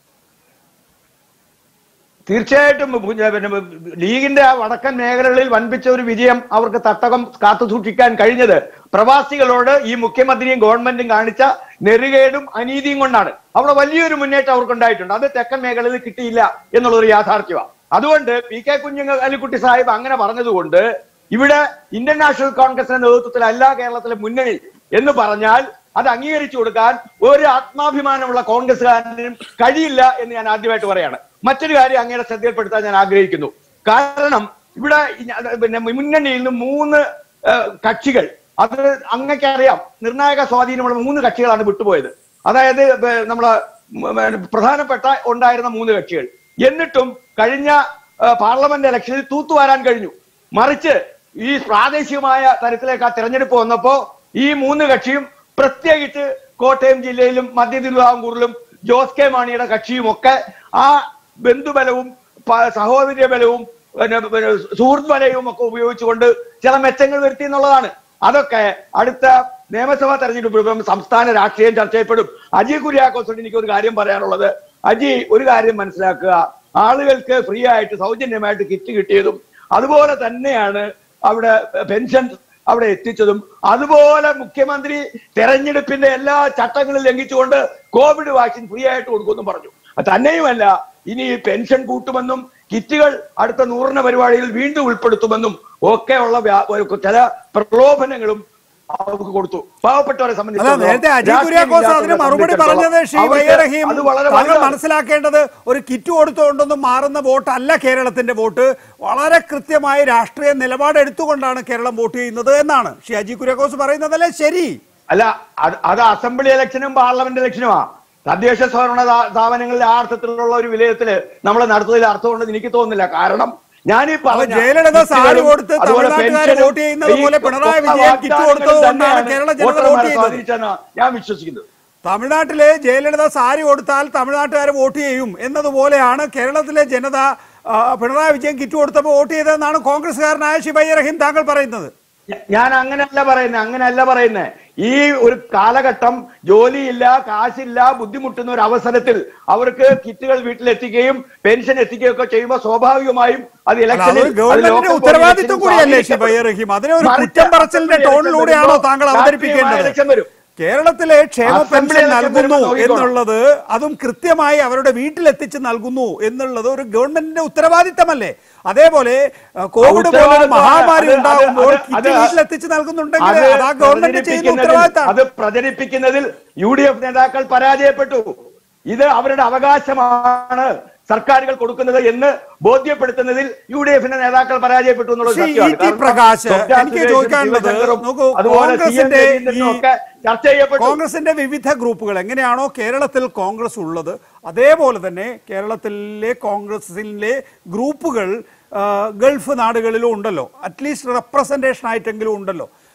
തീർച്ചയായിട്ടും പിന്നെ പിന്നെ ലീഗിന്റെ ആ വടക്കൻ മേഖലകളിൽ വൻപിച്ച ഒരു വിജയം അവർക്ക് തട്ടകം കാത്തു സൂക്ഷിക്കാൻ കഴിഞ്ഞത് പ്രവാസികളോട് ഈ മുഖ്യമന്ത്രിയും ഗവൺമെന്റും കാണിച്ച നെറുകേടും അനീതിയും കൊണ്ടാണ് അവിടെ വലിയൊരു മുന്നേറ്റം അവർക്ക് ഉണ്ടായിട്ടുണ്ട് അത് തെക്കൻ മേഖലയിൽ കിട്ടിയില്ല എന്നുള്ളൊരു യാഥാർത്ഥ്യമാണ് അതുകൊണ്ട് പി കെ കുഞ്ഞുങ്ങൾ അലിക്കുട്ടി സാഹിബ് അങ്ങനെ പറഞ്ഞതുകൊണ്ട് ഇവിടെ ഇന്ത്യൻ നാഷണൽ കോൺഗ്രസിന്റെ നേതൃത്വത്തിലല്ല കേരളത്തിലെ മുന്നണി എന്ന് പറഞ്ഞാൽ അത് അംഗീകരിച്ചു കൊടുക്കാൻ ഒരു ആത്മാഭിമാനമുള്ള കോൺഗ്രസ്സുകാരനും കഴിയില്ല എന്ന് ഞാൻ ആദ്യമായിട്ട് പറയാണ് മറ്റൊരു കാര്യം അങ്ങയുടെ ശ്രദ്ധയിൽപ്പെടുത്താൻ ഞാൻ ആഗ്രഹിക്കുന്നു കാരണം ഇവിടെ ഈ ഞ- പിന്നെ മുന്നണിയിൽ നിന്ന് മൂന്ന് ഏഹ്, കക്ഷികൾ അത് അങ്ങക്കറിയാം നിർണായക സ്വാധീനമുള്ള മൂന്ന് കക്ഷികളാണ് വിട്ടുപോയത് അതായത് ബ- നമ്മളെ മ- മ- പ്രധാനപ്പെട്ട ഉണ്ടായിരുന്ന മൂന്ന് കക്ഷികൾ എന്നിട്ടും കഴിഞ്ഞ ഏഹ്, പാർലമെന്റ് ഇലക്ഷനിൽ തൂത്തുവാരാൻ കഴിഞ്ഞു മറിച്ച് ഈ പ്രാദേശികമായ തരത്തിലേക്ക് ആ തെരഞ്ഞെടുപ്പ് വന്നപ്പോ ഈ മൂന്ന് കക്ഷിയും പ്രത്യേകിച്ച് കോട്ടയം ജില്ലയിലും മധ്യ തിരുവിതാംകൂറിലും ജോസ് കെ മാണിയുടെ കക്ഷിയും ഒക്കെ ആ ബന്ധുബലവും പ- സഹോദര്യ ബലവും പിന്നെ പിന്നെ സുഹൃത്ത് ബലവും ഒക്കെ ഉപയോഗിച്ചുകൊണ്ട് ചില മെച്ചങ്ങൾ വരുത്തി എന്നുള്ളതാണ് അതൊക്കെ അടുത്ത നിയമസഭാ തെരഞ്ഞെടുപ്പ് ഇപ്പം സംസ്ഥാന രാഷ്ട്രീയം ചർച്ച ചെയ്യപ്പെടും അജി കുര്യാക്കോസോട് എനിക്ക് ഒരു കാര്യം പറയാനുള്ളത് അജി ഒരു കാര്യം മനസ്സിലാക്കുക ആളുകൾക്ക് ഫ്രീ ആയിട്ട് സൗജന്യമായിട്ട് കിറ്റ് കിട്ടിയതും അതുപോലെ തന്നെയാണ് അവിടെ പെൻഷൻ അവിടെ എത്തിച്ചതും അതുപോലെ മുഖ്യമന്ത്രി തെരഞ്ഞെടുപ്പിന്റെ എല്ലാ ചട്ടങ്ങളും ലംഘിച്ചുകൊണ്ട് കോവിഡ് വാക്സിൻ ഫ്രീ ആയിട്ട് കൊടുക്കുമെന്നും പറഞ്ഞു അത് തന്നെയുമല്ല ഇനി പെൻഷൻ കൂട്ടുമെന്നും കിറ്റുകൾ അടുത്ത നൂറിന പരിപാടിയിൽ വീണ്ടും ഉൾപ്പെടുത്തുമെന്നും ഒക്കെയുള്ള വ്യാ- ഒരു ചില പ്രലോഭനങ്ങളും അവർക്ക് കൊടുത്തു പാവപ്പെട്ടവരെ അല്ല സംബന്ധിച്ചിടത്തോളം നേരത്തെ അജി രാഷ്ട്രീയം കുര്യാക്കോസ് ഇല്ലാത്തവരെ അതിന് മറുപടി സംബന്ധിച്ചിടത്തോളം പറഞ്ഞത് ശ്രീ വൈ അവർക്ക് റഹീം അത് വളരെ താങ്കൾ വലുതാണ്. മനസ്സിലാക്കേണ്ടത് ഒരു കിറ്റ് കൊടുത്തുകൊണ്ടൊന്നും മാറുന്ന വോട്ടല്ല കേരളത്തിന്റെ വോട്ട് വളരെ കൃത്യമായി രാഷ്ട്രീയ നിലപാട് എടുത്തുകൊണ്ടാണ് കേരളം വോട്ട് ചെയ്യുന്നത് എന്നാണ് ശ്രീ അജി കുര്യാക്കോസ് പറയുന്നതല്ലേ ശരി അല്ല അത് അത് അസംബ്ലി ഇലക്ഷനും പാർലമെന്റ് ഇലക്ഷനുമാ തദ്ദേശ സ്വയംഭരണ സ്ഥാ- സ്ഥാപനങ്ങളിൽ ആ അർത്ഥത്തിലുള്ള ഒരു വിലയിരുത്തല് നമ്മൾ നടത്തുന്നതിൽ അർത്ഥമുണ്ടെന്ന് എനിക്ക് തോന്നുന്നില്ല കാരണം ഞാൻ ഈ അപ്പൊ ജയലളിത സാരി കൊടുത്ത് തമിഴ്നാട്ടുകാർ വോട്ട് ചെയ്യുന്നത് പോലെ പിണറായി വിജയൻ കിറ്റ് കൊടുത്തത് കൊണ്ടാണ് കേരള ജനത വോട്ട് ചെയ്യുന്നത് ഞാൻ വിശ്വസിക്കുന്നത് തമിഴ്നാട്ടിലെ ജയലളിത സാരി കൊടുത്താൽ തമിഴ്നാട്ടുകാർ വോട്ട് ചെയ്യും എന്നതുപോലെയാണ് കേരളത്തിലെ ജനത ആ, പിണറായി വിജയൻ കിറ്റ് കൊടുത്തപ്പോൾ വോട്ട് ചെയ്തതെന്നാണ് കോൺഗ്രസ്സുകാരനായ ശിവയ്യ റഹീം താങ്കൾ പറയുന്നത് ഞ- ഞാൻ അങ്ങനെയല്ല പറയുന്നത് അങ്ങനെയല്ല പറയുന്നത് ഈ ഒരു കാലഘട്ടം ജോലിയില്ല കാശില്ല ബുദ്ധിമുട്ടുന്ന ഒരു അവസരത്തിൽ അവർക്ക് കിറ്റുകൾ വീട്ടിലെത്തിക്കുകയും പെൻഷൻ എത്തിക്കുകയും ഒക്കെ ചെയ്യുമ്പോൾ സ്വാഭാവികമായും അത് അല്ല, ഇലക്ഷനിൽ അതൊരു ഗവൺമെന്റിന്റെ അത് ഉത്തരവാദിത്വം ലോക്കൽ കൂടിയല്ലേ ബോഡി ശിവയ്യ റഹീം അതിനെ ഒരു മറിച്ച് കുറ്റം പറച്ചിലിന്റെ അസംബ്ലി ടോണിലൂടെയാണോ ഇലക്ഷൻ താങ്കൾ വരുമ്പോൾ അവതരിപ്പിക്കേണ്ടത് ഇലക്ഷൻ വരും കേരളത്തിലെ ക്ഷേമ അസംബ്ലി പെൻഷൻ ഇലക്ഷൻ നൽകുന്നു വരുമ്പോൾ നോക്കിക്കോണം. എന്നുള്ളത് അതും കൃത്യമായി അവരുടെ വീട്ടിലെത്തിച്ച് നൽകുന്നു എന്നുള്ളത് ഒരു ഗവൺമെന്റിന്റെ ഉത്തരവാദിത്തമല്ലേ അതേപോലെ അഹ്, കോവിഡ് പോലൊരു ഉത്തരവാദിത്തമാണ്. മഹാമാരി അത് അത് ഉണ്ടാകുമ്പോൾ അത് കിറ്റ് അത് വീട്ടിലെത്തിച്ച് നൽകുന്നുണ്ടെങ്കിൽ അത് അത് ആ ഗവൺമെന്റ് ചെയ്യുന്ന പ്രചരിപ്പിക്കുന്നതിൽ- ഉത്തരവാദിത്തമാണ് അത് പ്രചരിപ്പിക്കുന്നതിൽ യു ഡി എഫ് നേതാക്കൾ പരാജയപ്പെട്ടു ഇത് അവരുടെ അവകാശമാണ് സർക്കാരുകൾ കൊടുക്കുന്നത് എന്ന് ബോധ്യപ്പെടുത്തുന്നതിൽ യു ഡി എഫിന്റെ നേതാക്കൾ പരാജയപ്പെട്ടു എന്നുള്ളത് ശ്രീ സത്യമാണ്. ഇ ടി കാരണം പ്രകാശ്, ഡോക്ടർ എനിക്ക് സുരേഷും ചോദിക്കാനുള്ളത് ശിവശങ്കറും നോക്കൂ, അതുപോലെ സി എം കോൺഗ്രസിന്റെ രവീന്ദ്രനും ഈ ഒക്കെ ചർച്ച ചെയ്യപ്പെട്ടു കോൺഗ്രസിന്റെ വിവിധ ഗ്രൂപ്പുകൾ എങ്ങനെയാണോ കേരളത്തിൽ കോൺഗ്രസ് ഉള്ളത് അതേപോലെ തന്നെ കേരളത്തിലെ കോൺഗ്രസിലെ ഗ്രൂപ്പുകൾ ആ, ഗൾഫ് നാടുകളിലും ഉണ്ടല്ലോ അറ്റ്ലീസ്റ്റ് റെപ്രസെന്റേഷൻ ആയിട്ടെങ്കിലും ഉണ്ടല്ലോ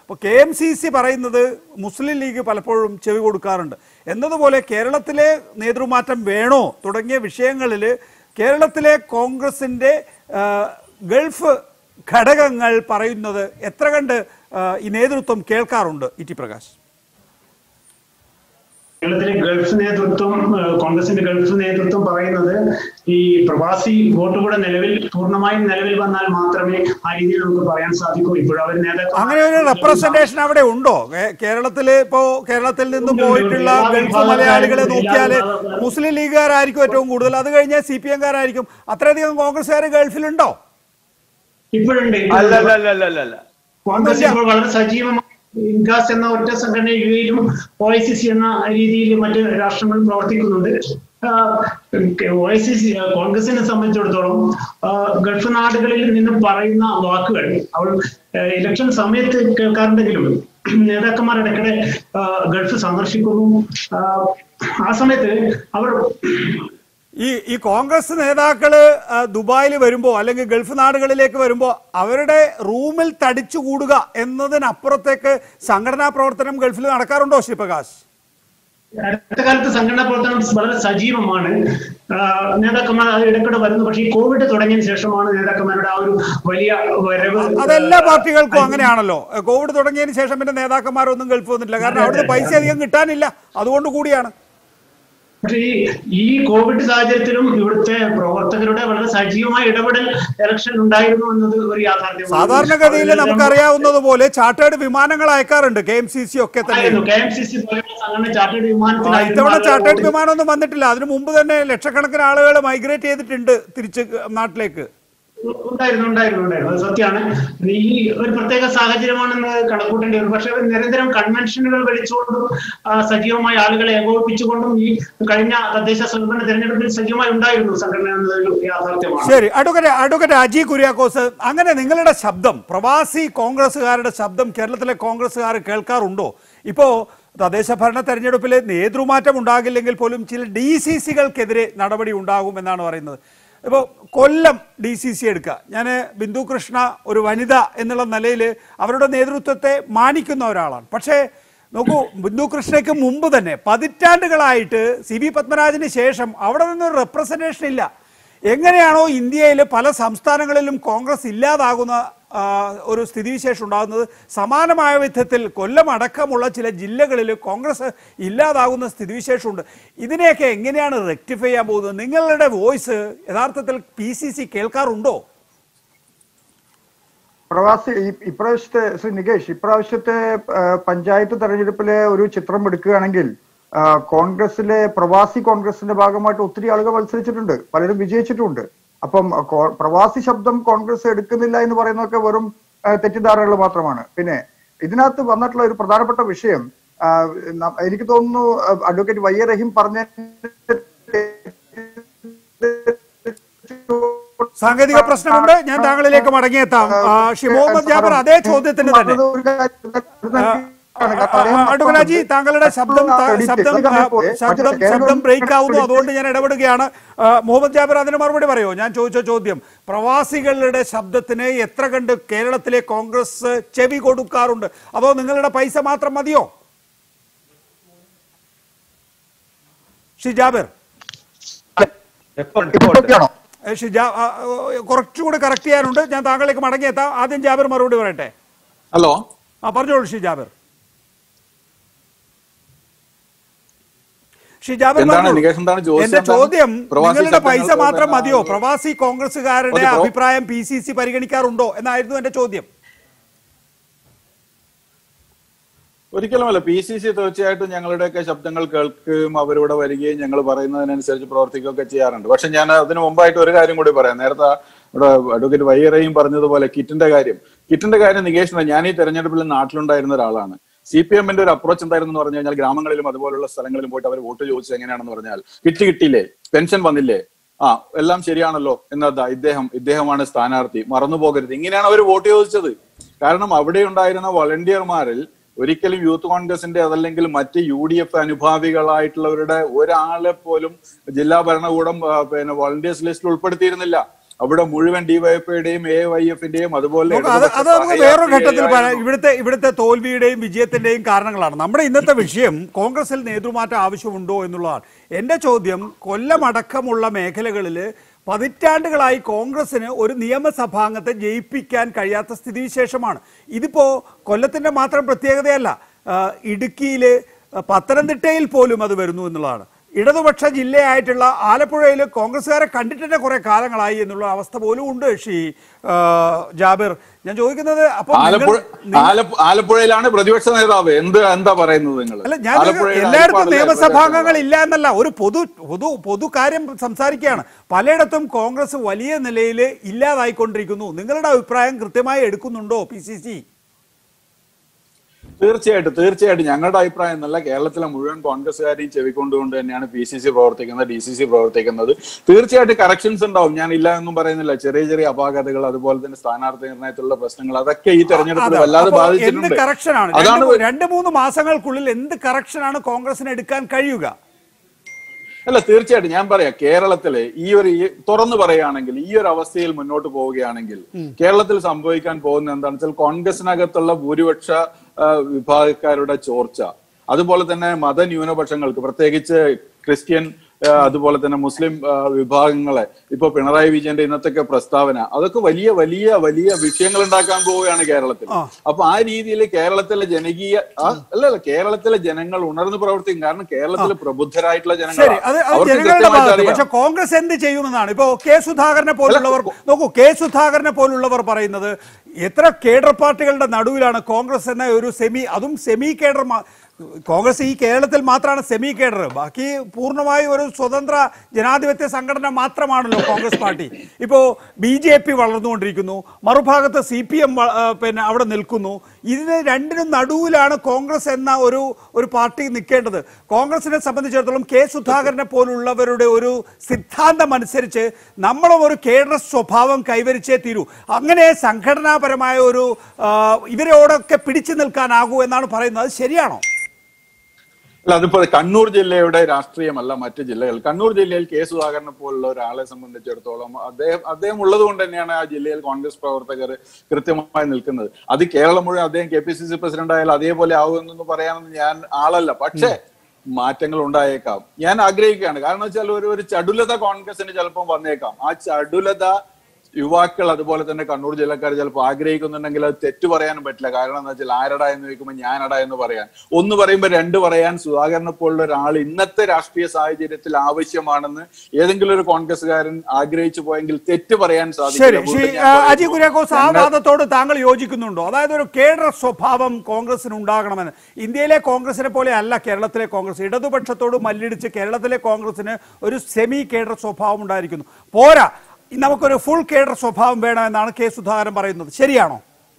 അപ്പോൾ കെ എം സി സി പറയുന്നത് മുസ്ലിം ലീഗ് പലപ്പോഴും ചെവി കൊടുക്കാറുണ്ട് എന്നതുപോലെ കേരളത്തിലെ നേതൃമാറ്റം വേണോ തുടങ്ങിയ വിഷയങ്ങളിൽ കേരളത്തിലെ കോൺഗ്രസിൻ്റെ ആ, ഗൾഫ് ഘടകങ്ങൾ പറയുന്നത് എത്ര കണ്ട് ആ, ഈ നേതൃത്വം കേൾക്കാറുണ്ട് ഇ ടി പ്രകാശ് കേരളത്തിലെ ഗൾഫ് നേതൃത്വം ഏഹ് കോൺഗ്രസിന്റെ ഗൾഫ് നേതൃത്വം പറയുന്നത് ഈ പ്രവാസി വോട്ട് കൂടെ നിലവിൽ പൂർണ്ണമായും നിലവിൽ വന്നാൽ മാത്രമേ ആ രീതിയിൽ നമുക്ക് പറയാൻ സാധിക്കൂ ഇപ്പോഴും അവർ അങ്ങനെ ഒരു റെപ്രസെന്റേഷൻ അവിടെ ഉണ്ടോ കേ- കേരളത്തില് ഇപ്പോ കേരളത്തിൽ നിന്ന് ഉണ്ട്, ഉണ്ട്. പോയിട്ടുള്ള എല്ലാ ഗൾഫ് വിഭാഗക്കാരും, മലയാളികളെ നോക്കിയാൽ എല്ലാ വിഭാഗക്കാരും. മുസ്ലിം ലീഗുകാരായിരിക്കും ഏറ്റവും കൂടുതൽ അത് കഴിഞ്ഞാൽ സി പി എംകാരായിരിക്കും അത്രയധികം കോൺഗ്രസ്സുകാർ ഗൾഫിലുണ്ടോ ഇപ്പോഴുണ്ട് അല്ല ഇപ്പോഴുണ്ട്. അല്ല അല്ല അല്ല അല്ല കോൺഗ്രസ് ഇപ്പോൾ വളരെ സജീവമായി ഇൻകാസ് എന്ന ഒറ്റ സംഘടന യു എയിലും ഒ ഐ സി സി എന്ന രീതിയിൽ മറ്റ് രാഷ്ട്രങ്ങളും പ്രവർത്തിക്കുന്നുണ്ട് ഒ ഐ സി സി കോൺഗ്രസിനെ സംബന്ധിച്ചിടത്തോളം ആ, ഗൾഫ് നാടുകളിൽ നിന്നും പറയുന്ന വാക്കുകൾ അവർ ഇലക്ഷൻ സമയത്ത് കേൾക്കാറുണ്ടെങ്കിലും നേതാക്കന്മാർ ഇടയ്ക്കിടെ ആ, ഗൾഫ് സന്ദർശിക്കുന്നു ആ, ആ സമയത്ത് അവർ ഈ ഈ കോൺഗ്രസ് നേതാക്കള് ആ, ദുബായിൽ വരുമ്പോൾ അല്ലെങ്കിൽ ഗൾഫ് നാടുകളിലേക്ക് വരുമ്പോൾ അവരുടെ റൂമിൽ തടിച്ചു കൂടുക എന്നതിനപ്പുറത്തേക്ക് സംഘടനാ പ്രവർത്തനം ഗൾഫിൽ നടക്കാറുണ്ടോ ശ്രീ പ്രകാശ് അടുത്ത കാലത്ത് സംഘടനാ പ്രവർത്തനം വളരെ സജീവമാണ് ആ, നേതാക്കന്മാർ അത് ഇടയ്ക്കിടെ വരുന്നു പക്ഷേ ഈ കോവിഡ് തുടങ്ങിയതിന് ശേഷമാണ് നേതാക്കന്മാരുടെ ആ ഒരു വലിയ വരവ് അതെല്ലാ പാർട്ടികൾക്കും അങ്ങനെയാണല്ലോ കോവിഡ് തുടങ്ങിയതിന് ശേഷം പിന്നെ നേതാക്കന്മാരൊന്നും ഗൾഫ് വന്നിട്ടില്ല കാരണം അവിടുന്ന് പൈസ അധികം കിട്ടാനില്ല അതുകൊണ്ട് കൂടിയാണ് പക്ഷേ ഈ ഈ കോവിഡ് സാഹചര്യത്തിലും ഇവിടുത്തെ പ്രവർത്തകരുടെ വളരെ സജീവമായ ഇടപെടൽ ഇലക്ഷൻ ഉണ്ടായിരുന്നു എന്നത് ഒരു യാഥാർത്ഥ്യമാണ് സാധാരണഗതിയിൽ നമുക്കറിയാവുന്നതുപോലെ ചാർട്ടേഡ് വിമാനങ്ങൾ അയക്കാറുണ്ട് കെ എം സി സി ഒക്കെ തന്നെ കെ എം സി സി പോലെയുള്ള സംഘടന ചാർട്ടേഡ് ആ, വിമാനത്തിലായിരുന്നു ഇത്തവണ ആളുകൾ ചാർട്ടേഡ് ഓടി- വിമാനമൊന്നും വന്നിട്ടില്ല അതിനു മുമ്പ് തന്നെ ലക്ഷക്കണക്കിന് ആളുകൾ മൈഗ്രേറ്റ് ചെയ്തിട്ടുണ്ട് തിരിച്ച് നാട്ടിലേക്ക് ഉണ്ടായിരുന്നു ഉണ്ടായിരുന്നു ഉണ്ടായിരുന്നു അത് സത്യമാണ് ഈ ഒരു പ്രത്യേക സാഹചര്യമാണെന്ന് കണക്കൂട്ടേണ്ടി വരും പക്ഷെ അവർ നിരന്തരം കൺവെൻഷനുകൾ വിളിച്ചുകൊണ്ടും ആ, സജീവമായ ആളുകളെ ഏകോപിപ്പിച്ചുകൊണ്ടും ഈ കഴിഞ്ഞ തദ്ദേശ സ്വയംഭരണ തെരഞ്ഞെടുപ്പിൽ സജീവമായി ഉണ്ടായിരുന്നു സംഘടന എന്നതൊരു യാഥാർത്ഥ്യമാണ് ശരി അഡ്വക്കറ്റ് അഡ്വക്കറ്റ് അജി കുര്യാക്കോസ് അങ്ങനെ നിങ്ങളുടെ ശബ്ദം പ്രവാസി കോൺഗ്രസ്സുകാരുടെ ശബ്ദം കേരളത്തിലെ കോൺഗ്രസ്സുകാർ കേൾക്കാറുണ്ടോ ഇപ്പോ തദ്ദേശ ഭരണ തെരഞ്ഞെടുപ്പിൽ നേതൃമാറ്റം ഉണ്ടാകില്ലെങ്കിൽ പോലും ചില ഡി സി സികൾക്കെതിരെ നടപടി ഉണ്ടാകും എന്നാണ് പറയുന്നത് ഇപ്പോൾ കൊല്ലം ഡി സി സി എടുക്കുക ഞാൻ ബിന്ദു കൃഷ്ണ ഒരു വനിത എന്നുള്ള നിലയിൽ അവരുടെ നേതൃത്വത്തെ മാനിക്കുന്ന ഒരാളാണ് പക്ഷേ നോക്കൂ ബിന്ദു കൃഷ്ണയ്ക്ക് മുമ്പ് തന്നെ പതിറ്റാണ്ടുകളായിട്ട് സി വി പത്മരാജന് ശേഷം അവിടെ നിന്നൊരു റെപ്രസെൻറ്റേഷൻ ഇല്ല എങ്ങനെയാണോ ഇന്ത്യയിൽ പല സംസ്ഥാനങ്ങളിലും കോൺഗ്രസ് ഇല്ലാതാകുന്ന ആ, ഒരു സ്ഥിതിവിശേഷം ഉണ്ടാകുന്നത് സമാനമായ വിധത്തിൽ കൊല്ലം അടക്കമുള്ള ചില ജില്ലകളിൽ കോൺഗ്രസ് ഇല്ലാതാകുന്ന സ്ഥിതിവിശേഷമുണ്ട് ഇതിനെയൊക്കെ എങ്ങനെയാണ് റെക്ടിഫൈ ചെയ്യാൻ പോകുന്നത് നിങ്ങളുടെ വോയിസ് യഥാർത്ഥത്തിൽ പി സി സി കേൾക്കാറുണ്ടോ പ്രവാസി ഈ- ഇപ്രാവശ്യത്തെ ശ്രീ നികേഷ് ഇപ്രാവശ്യത്തെ ആ, പഞ്ചായത്ത് തെരഞ്ഞെടുപ്പിലെ ഒരു ചിത്രം എടുക്കുകയാണെങ്കിൽ ആ, കോൺഗ്രസിലെ പ്രവാസി കോൺഗ്രസിന്റെ ഭാഗമായിട്ട് ഒത്തിരി ആളുകൾ മത്സരിച്ചിട്ടുണ്ട് പലരും വിജയിച്ചിട്ടുണ്ട് അപ്പം കോ- പ്രവാസി ശബ്ദം കോൺഗ്രസ് എടുക്കുന്നില്ല എന്ന് പറയുന്നതൊക്കെ വെറും ആ, തെറ്റിദ്ധാരണകൾ മാത്രമാണ് പിന്നെ ഇതിനകത്ത് വന്നിട്ടുള്ള ഒരു പ്രധാനപ്പെട്ട വിഷയം ആ, ന- എനിക്ക് തോന്നുന്നു ആ, അഡ്വക്കേറ്റ് വൈ എ റഹീം പറഞ്ഞ സാങ്കേതിക പ്രശ്നമുണ്ട് ഞാൻ താങ്കളിലേക്ക് മടങ്ങിയെത്താം ആ, ശ്രീ മുഹമ്മദ് ജാബർ അതേ ചോദ്യത്തിന് തന്നെ അടുക്കലാജി താങ്കളുടെ ശബ്ദം ത- ശബ്ദം ആ, ശബ്ദം ശബ്ദം ബ്രേക്ക് ആവുന്നു അതുകൊണ്ട് ഞാൻ ഇടപെടുകയാണ് ആ, മുഹമ്മദ് ജാബിർ അതിന് മറുപടി പറയോ ഞാൻ ചോദിച്ച ചോദ്യം പ്രവാസികളുടെ ശബ്ദത്തിന് എത്ര കണ്ട് കേരളത്തിലെ കോൺഗ്രസ് ചെവി കൊടുക്കാറുണ്ട് അതോ നിങ്ങളുടെ പൈസ മാത്രം മതിയോ ശ്രീ ജാബിർ ഇപ്പോഴൊക്കെയാണോ ഏ, ശ്രീ ജാ ആ, ആ, കുറച്ചുകൂടി കറക്റ്റ് ചെയ്യാനുണ്ട് ഞാൻ താങ്കളിലേക്ക് മടങ്ങിയെത്താം ആദ്യം ജാബിർ മറുപടി പറയട്ടെ ഹലോ ആ പറഞ്ഞോളൂ ശ്രീ ജാബിർ ശ്രീ ജാബിർ എന്താണ് പറഞ്ഞോളൂ. നികേഷ് എന്താണ് ചോദിച്ചത് എന്റെ എന്താണ്? ചോദ്യം പ്രവാസി നിങ്ങളുടെ ശബ്ദങ്ങൾ പൈസ മാത്രം പിന്നെ, മതിയോ ആ, പ്രവാസി കോൺഗ്രസുകാരുടെ മതി, പ്രോ- അഭിപ്രായം പി സി സി പരിഗണിക്കാറുണ്ടോ എന്നായിരുന്നു എന്റെ ചോദ്യം ഒരിക്കലുമല്ല പി സി സി തീർച്ചയായിട്ടും ഞങ്ങളുടെയൊക്കെ ശബ്ദങ്ങൾ കേൾക്കുകയും അവരിവിടെ വരികയും ഞങ്ങൾ പറയുന്നതിനനുസരിച്ച് പ്രവർത്തിക്കുകയൊക്കെ ചെയ്യാറുണ്ട് പക്ഷെ ഞാൻ അതിന് മുമ്പായിട്ട് ഒരു കാര്യം കൂടി പറയാം നേരത്തെ ഇവിടെ അഡ്വക്കേറ്റ് വൈറയും പറഞ്ഞതുപോലെ കിറ്റിന്റെ കാര്യം കിറ്റിന്റെ കാര്യം നികേഷിന് ഞാൻ ഈ തെരഞ്ഞെടുപ്പിൽ നാട്ടിലുണ്ടായിരുന്ന ഒരാളാണ് സി പി എമ്മിന്റെ ഒരു അപ്രോച്ച് എന്തായിരുന്നു എന്ന് പറഞ്ഞു കഴിഞ്ഞാൽ ഗ്രാമങ്ങളിലും അതുപോലുള്ള സ്ഥലങ്ങളിലും പോയിട്ട് അവർ വോട്ട് ചോദിച്ചത് എങ്ങനെയാണെന്ന് പറഞ്ഞാൽ കിറ്റ് കിട്ടിയില്ലേ പെൻഷൻ വന്നില്ലേ ആ എല്ലാം ശരിയാണല്ലോ എന്നതാ ഇദ്ദേഹം ഇദ്ദേഹമാണ് സ്ഥാനാർത്ഥി മറന്നു പോകരുത് ഇങ്ങനെയാണ് അവർ വോട്ട് ചോദിച്ചത് കാരണം അവിടെ ഉണ്ടായിരുന്ന വളണ്ടിയർമാരിൽ ഒരിക്കലും യൂത്ത് കോൺഗ്രസിന്റെ അതല്ലെങ്കിൽ മറ്റ് യു ഡി എഫ് അനുഭാവികളായിട്ടുള്ളവരുടെ ഒരാളെ പോലും ജില്ലാ ഭരണകൂടം ആ, പിന്നെ വോളണ്ടിയേഴ്സ് ലിസ്റ്റിൽ ഉൾപ്പെടുത്തിയിരുന്നില്ല അവിടെ മുഴുവൻ ഡിവൈഎഫ്ഐയുടെയും എ വൈ എഫിന്റെയും അതുപോലെ നമുക്ക് അത് അത് നമുക്ക് വേറൊരു ഘട്ടത്തിൽ പറയാം ഇവിടുത്തെ ഇവിടുത്തെ തോൽവിയുടെയും വിജയത്തിന്റെയും കാരണങ്ങളാണ് നമ്മുടെ ഇന്നത്തെ വിഷയം കോൺഗ്രസിൽ നേതൃമാറ്റം ആവശ്യമുണ്ടോ എന്നുള്ളതാണ് എൻ്റെ ചോദ്യം കൊല്ലമടക്കമുള്ള മേഖലകളിൽ പതിറ്റാണ്ടുകളായി കോൺഗ്രസിന് ഒരു നിയമസഭാംഗത്തെ ജയിപ്പിക്കാൻ കഴിയാത്ത സ്ഥിതിവിശേഷമാണ് ഇതിപ്പോ കൊല്ലത്തിന്റെ മാത്രം പ്രത്യേകതയല്ല ആ, ഇടുക്കിയില് പത്തനംതിട്ടയിൽ പോലും അത് വരുന്നു എന്നുള്ളതാണ് ഇടതുപക്ഷ ജില്ലയായിട്ടുള്ള ആലപ്പുഴയിൽ കോൺഗ്രസ്സുകാരെ കണ്ടിട്ട് തന്നെ കുറെ കാലങ്ങളായി എന്നുള്ള അവസ്ഥ പോലും ഉണ്ട് ഷീ ആ, ജാബിർ ഞാൻ ചോദിക്കുന്നത് അപ്പൊ ആലപ്പുഴ നിങ്ങൾ- ആലപ്പു- ആലപ്പുഴയിലാണ് പ്രതിപക്ഷ നേതാവ് എന്ത് എന്താ പറയുന്നത് നിങ്ങൾ അല്ല ഞാൻ ചോദിക്കുന്നത് എല്ലായിടത്തും നിയമസഭാംഗങ്ങൾ ഇല്ല എന്നല്ല ഒരു പൊതു പൊതു പൊതു കാര്യം സംസാരിക്കുകയാണ് പലയിടത്തും കോൺഗ്രസ് വലിയ നിലയിൽ ഇല്ലാതായിക്കൊണ്ടിരിക്കുന്നു നിങ്ങളുടെ അഭിപ്രായം കൃത്യമായി എടുക്കുന്നുണ്ടോ പി സി സി തീർച്ചയായിട്ടും തീർച്ചയായിട്ടും ഞങ്ങളുടെ അഭിപ്രായം എന്നല്ല കേരളത്തിലെ മുഴുവൻ കോൺഗ്രസ്സുകാരെയും ചെവിക്കൊണ്ടുകൊണ്ട് തന്നെയാണ് പി സി സി പ്രവർത്തിക്കുന്നത് ഡി സി സി പ്രവർത്തിക്കുന്നത് തീർച്ചയായിട്ടും കറക്ഷൻസ് ഉണ്ടാവും ഞാൻ ഇല്ല എന്നും പറയുന്നില്ല ചെറിയ ചെറിയ അപാകതകൾ അതുപോലെ തന്നെ സ്ഥാനാർത്ഥി നിർണയത്തിലുള്ള പ്രശ്നങ്ങൾ അതൊക്കെ ഈ തെരഞ്ഞെടുപ്പിൽ അതെ. വല്ലാതെ അപ്പോ എന്ത് ബാധിച്ചിട്ടുണ്ട് കറക്ഷനാണ് അതാണ് രണ്ട് രണ്ട് മൂന്ന് മാസങ്ങൾക്കുള്ളിൽ എന്ത് കറക്ഷനാണ് കോൺഗ്രസിന് എടുക്കാൻ കഴിയുക അല്ല തീർച്ചയായിട്ടും ഞാൻ പറയാം കേരളത്തിലെ ഈ ഒരു ഈ തുറന്നു പറയുകയാണെങ്കിൽ ഈ ഒരു അവസ്ഥയിൽ മുന്നോട്ട് പോവുകയാണെങ്കിൽ കേരളത്തിൽ സംഭവിക്കാൻ പോകുന്ന എന്താണെന്ന് വെച്ചാൽ കോൺഗ്രസിനകത്തുള്ള ഭൂരിപക്ഷ ആ, വിഭാഗക്കാരുടെ ചോർച്ച അതുപോലെ തന്നെ മതന്യൂനപക്ഷങ്ങൾക്ക് പ്രത്യേകിച്ച് ക്രിസ്ത്യൻ ആ, അതുപോലെ തന്നെ മുസ്ലിം ആ, വിഭാഗങ്ങളെ ഇപ്പൊ പിണറായി വിജയന്റെ ഇന്നത്തെ പ്രസ്താവന അതൊക്കെ വലിയ വലിയ വലിയ വിഷയങ്ങൾ ഉണ്ടാക്കാൻ പോവുകയാണ് കേരളത്തിൽ അപ്പൊ ആ രീതിയിൽ കേരളത്തിലെ ജനകീയ ആ, അല്ല അല്ല കേരളത്തിലെ ജനങ്ങൾ ഉണർന്ന് പ്രവർത്തിക്കും കാരണം കേരളത്തിലെ പ്രബുദ്ധരായിട്ടുള്ള ശരി ജനങ്ങൾ അത് അത് അവർക്ക് ജനങ്ങളുടെ കൃത്യമായിട്ട് ഭാഗത്ത് അറിയാം പക്ഷെ കോൺഗ്രസ് എന്ത് ചെയ്യുമെന്നാണ് ഇപ്പോ കെ സുധാകരനെ പോലുള്ളവർ നോക്കൂ കെ സുധാകരനെ പോലുള്ളവർ പറയുന്നത് എത്ര കേഡർ പാർട്ടികളുടെ നടുവിലാണ് കോൺഗ്രസ് എന്ന ഒരു സെമി അതും സെമി കേഡർ മാ- കോൺഗ്രസ് ഈ കേരളത്തിൽ മാത്രമാണ് സെമി കേഡർ ബാക്കി പൂർണ്ണമായി ഒരു സ്വതന്ത്ര ജനാധിപത്യ സംഘടന മാത്രമാണല്ലോ കോൺഗ്രസ് പാർട്ടി ഇപ്പോൾ ബി ജെ പി വളർന്നുകൊണ്ടിരിക്കുന്നു മറുഭാഗത്ത് സി പി എം പിന്നെ അവിടെ നിൽക്കുന്നു ഇതിന് രണ്ടിനും നടുവിലാണ് കോൺഗ്രസ് എന്ന ഒരു ഒരു പാർട്ടി നിൽക്കേണ്ടത് കോൺഗ്രസിനെ സംബന്ധിച്ചിടത്തോളം കെ സുധാകരനെ പോലുള്ളവരുടെ ഒരു സിദ്ധാന്തം അനുസരിച്ച് നമ്മളും ഒരു കേഡർ സ്വഭാവം കൈവരിച്ചേ തീരൂ അങ്ങനെ സംഘടനാപരമായ ഒരു ആ, ഇവരോടൊക്കെ പിടിച്ചു നിൽക്കാനാകൂ എന്നാണ് പറയുന്നത് അത് ശരിയാണോ അല്ല അതിപ്പോ കണ്ണൂർ ജില്ലയുടെ രാഷ്ട്രീയമല്ല മറ്റ് ജില്ലകൾ കണ്ണൂർ ജില്ലയിൽ കെ സുധാകരനെ പോലുള്ള ഒരാളെ സംബന്ധിച്ചിടത്തോളം അദ്ദേഹം അദ്ദേഹം ഉള്ളത് കൊണ്ട് തന്നെയാണ് ആ ജില്ലയിൽ കോൺഗ്രസ് പ്രവർത്തകർ കൃത്യമായി നിൽക്കുന്നത് അത് കേരളം മുഴുവൻ അദ്ദേഹം K P C C president ആയാലും അതേപോലെ ആവുമെന്നൊന്നും പറയാനൊന്നും ഞാൻ ആളല്ല പക്ഷേ മാറ്റങ്ങൾ ഉണ്ടായേക്കാം ഞാൻ ആഗ്രഹിക്കുകയാണ് കാരണം വെച്ചാൽ ഒരു ഒരു ചടുലത കോൺഗ്രസിന് ചിലപ്പം വന്നേക്കാം ആ ചടുലത യുവാക്കൾ അതുപോലെ തന്നെ കണ്ണൂർ ജില്ലക്കാർ ചിലപ്പോൾ ആഗ്രഹിക്കുന്നുണ്ടെങ്കിൽ അത് തെറ്റു പറയാനും പറ്റില്ല കാരണം എന്താ വെച്ചാൽ ആരടാ എന്ന് ചോദിക്കുമ്പോൾ ഞാനടാ എന്ന് പറയാൻ ഒന്ന് പറയുമ്പോൾ രണ്ട് പറയാൻ സുധാകരനെ പോലുള്ള ഒരാൾ ഇന്നത്തെ രാഷ്ട്രീയ സാഹചര്യത്തിൽ ആവശ്യമാണെന്ന് ഏതെങ്കിലും ഒരു കോൺഗ്രസ്സുകാരൻ ആഗ്രഹിച്ചു പോയെങ്കിൽ തെറ്റ് പറയാൻ ശരി സാധിക്കില്ല ശ്രീ അതുകൊണ്ട് ഞാൻ ആ, പറയുന്നു, അജി കുര്യാക്കോസ് ആ ഞങ്ങൾ- വാദത്തോട് താങ്കൾ യോജിക്കുന്നുണ്ടോ അതായത് ഒരു കേഡർ സ്വഭാവം കോൺഗ്രസിന് ഉണ്ടാകണമെന്ന് ഇന്ത്യയിലെ കോൺഗ്രസിനെ പോലെ അല്ല കേരളത്തിലെ കോൺഗ്രസ് ഇടതുപക്ഷത്തോട് മല്ലിടിച്ച് കേരളത്തിലെ കോൺഗ്രസിന് ഒരു സെമി കേഡർ സ്വഭാവം ഉണ്ടായിരിക്കുന്നു പോരാ നമുക്കൊരു ഫുൾ കേഡർ സ്വഭാവം വേണമെന്നാണ് കെ സുധാകരൻ പറയുന്നത് ശരിയാണോ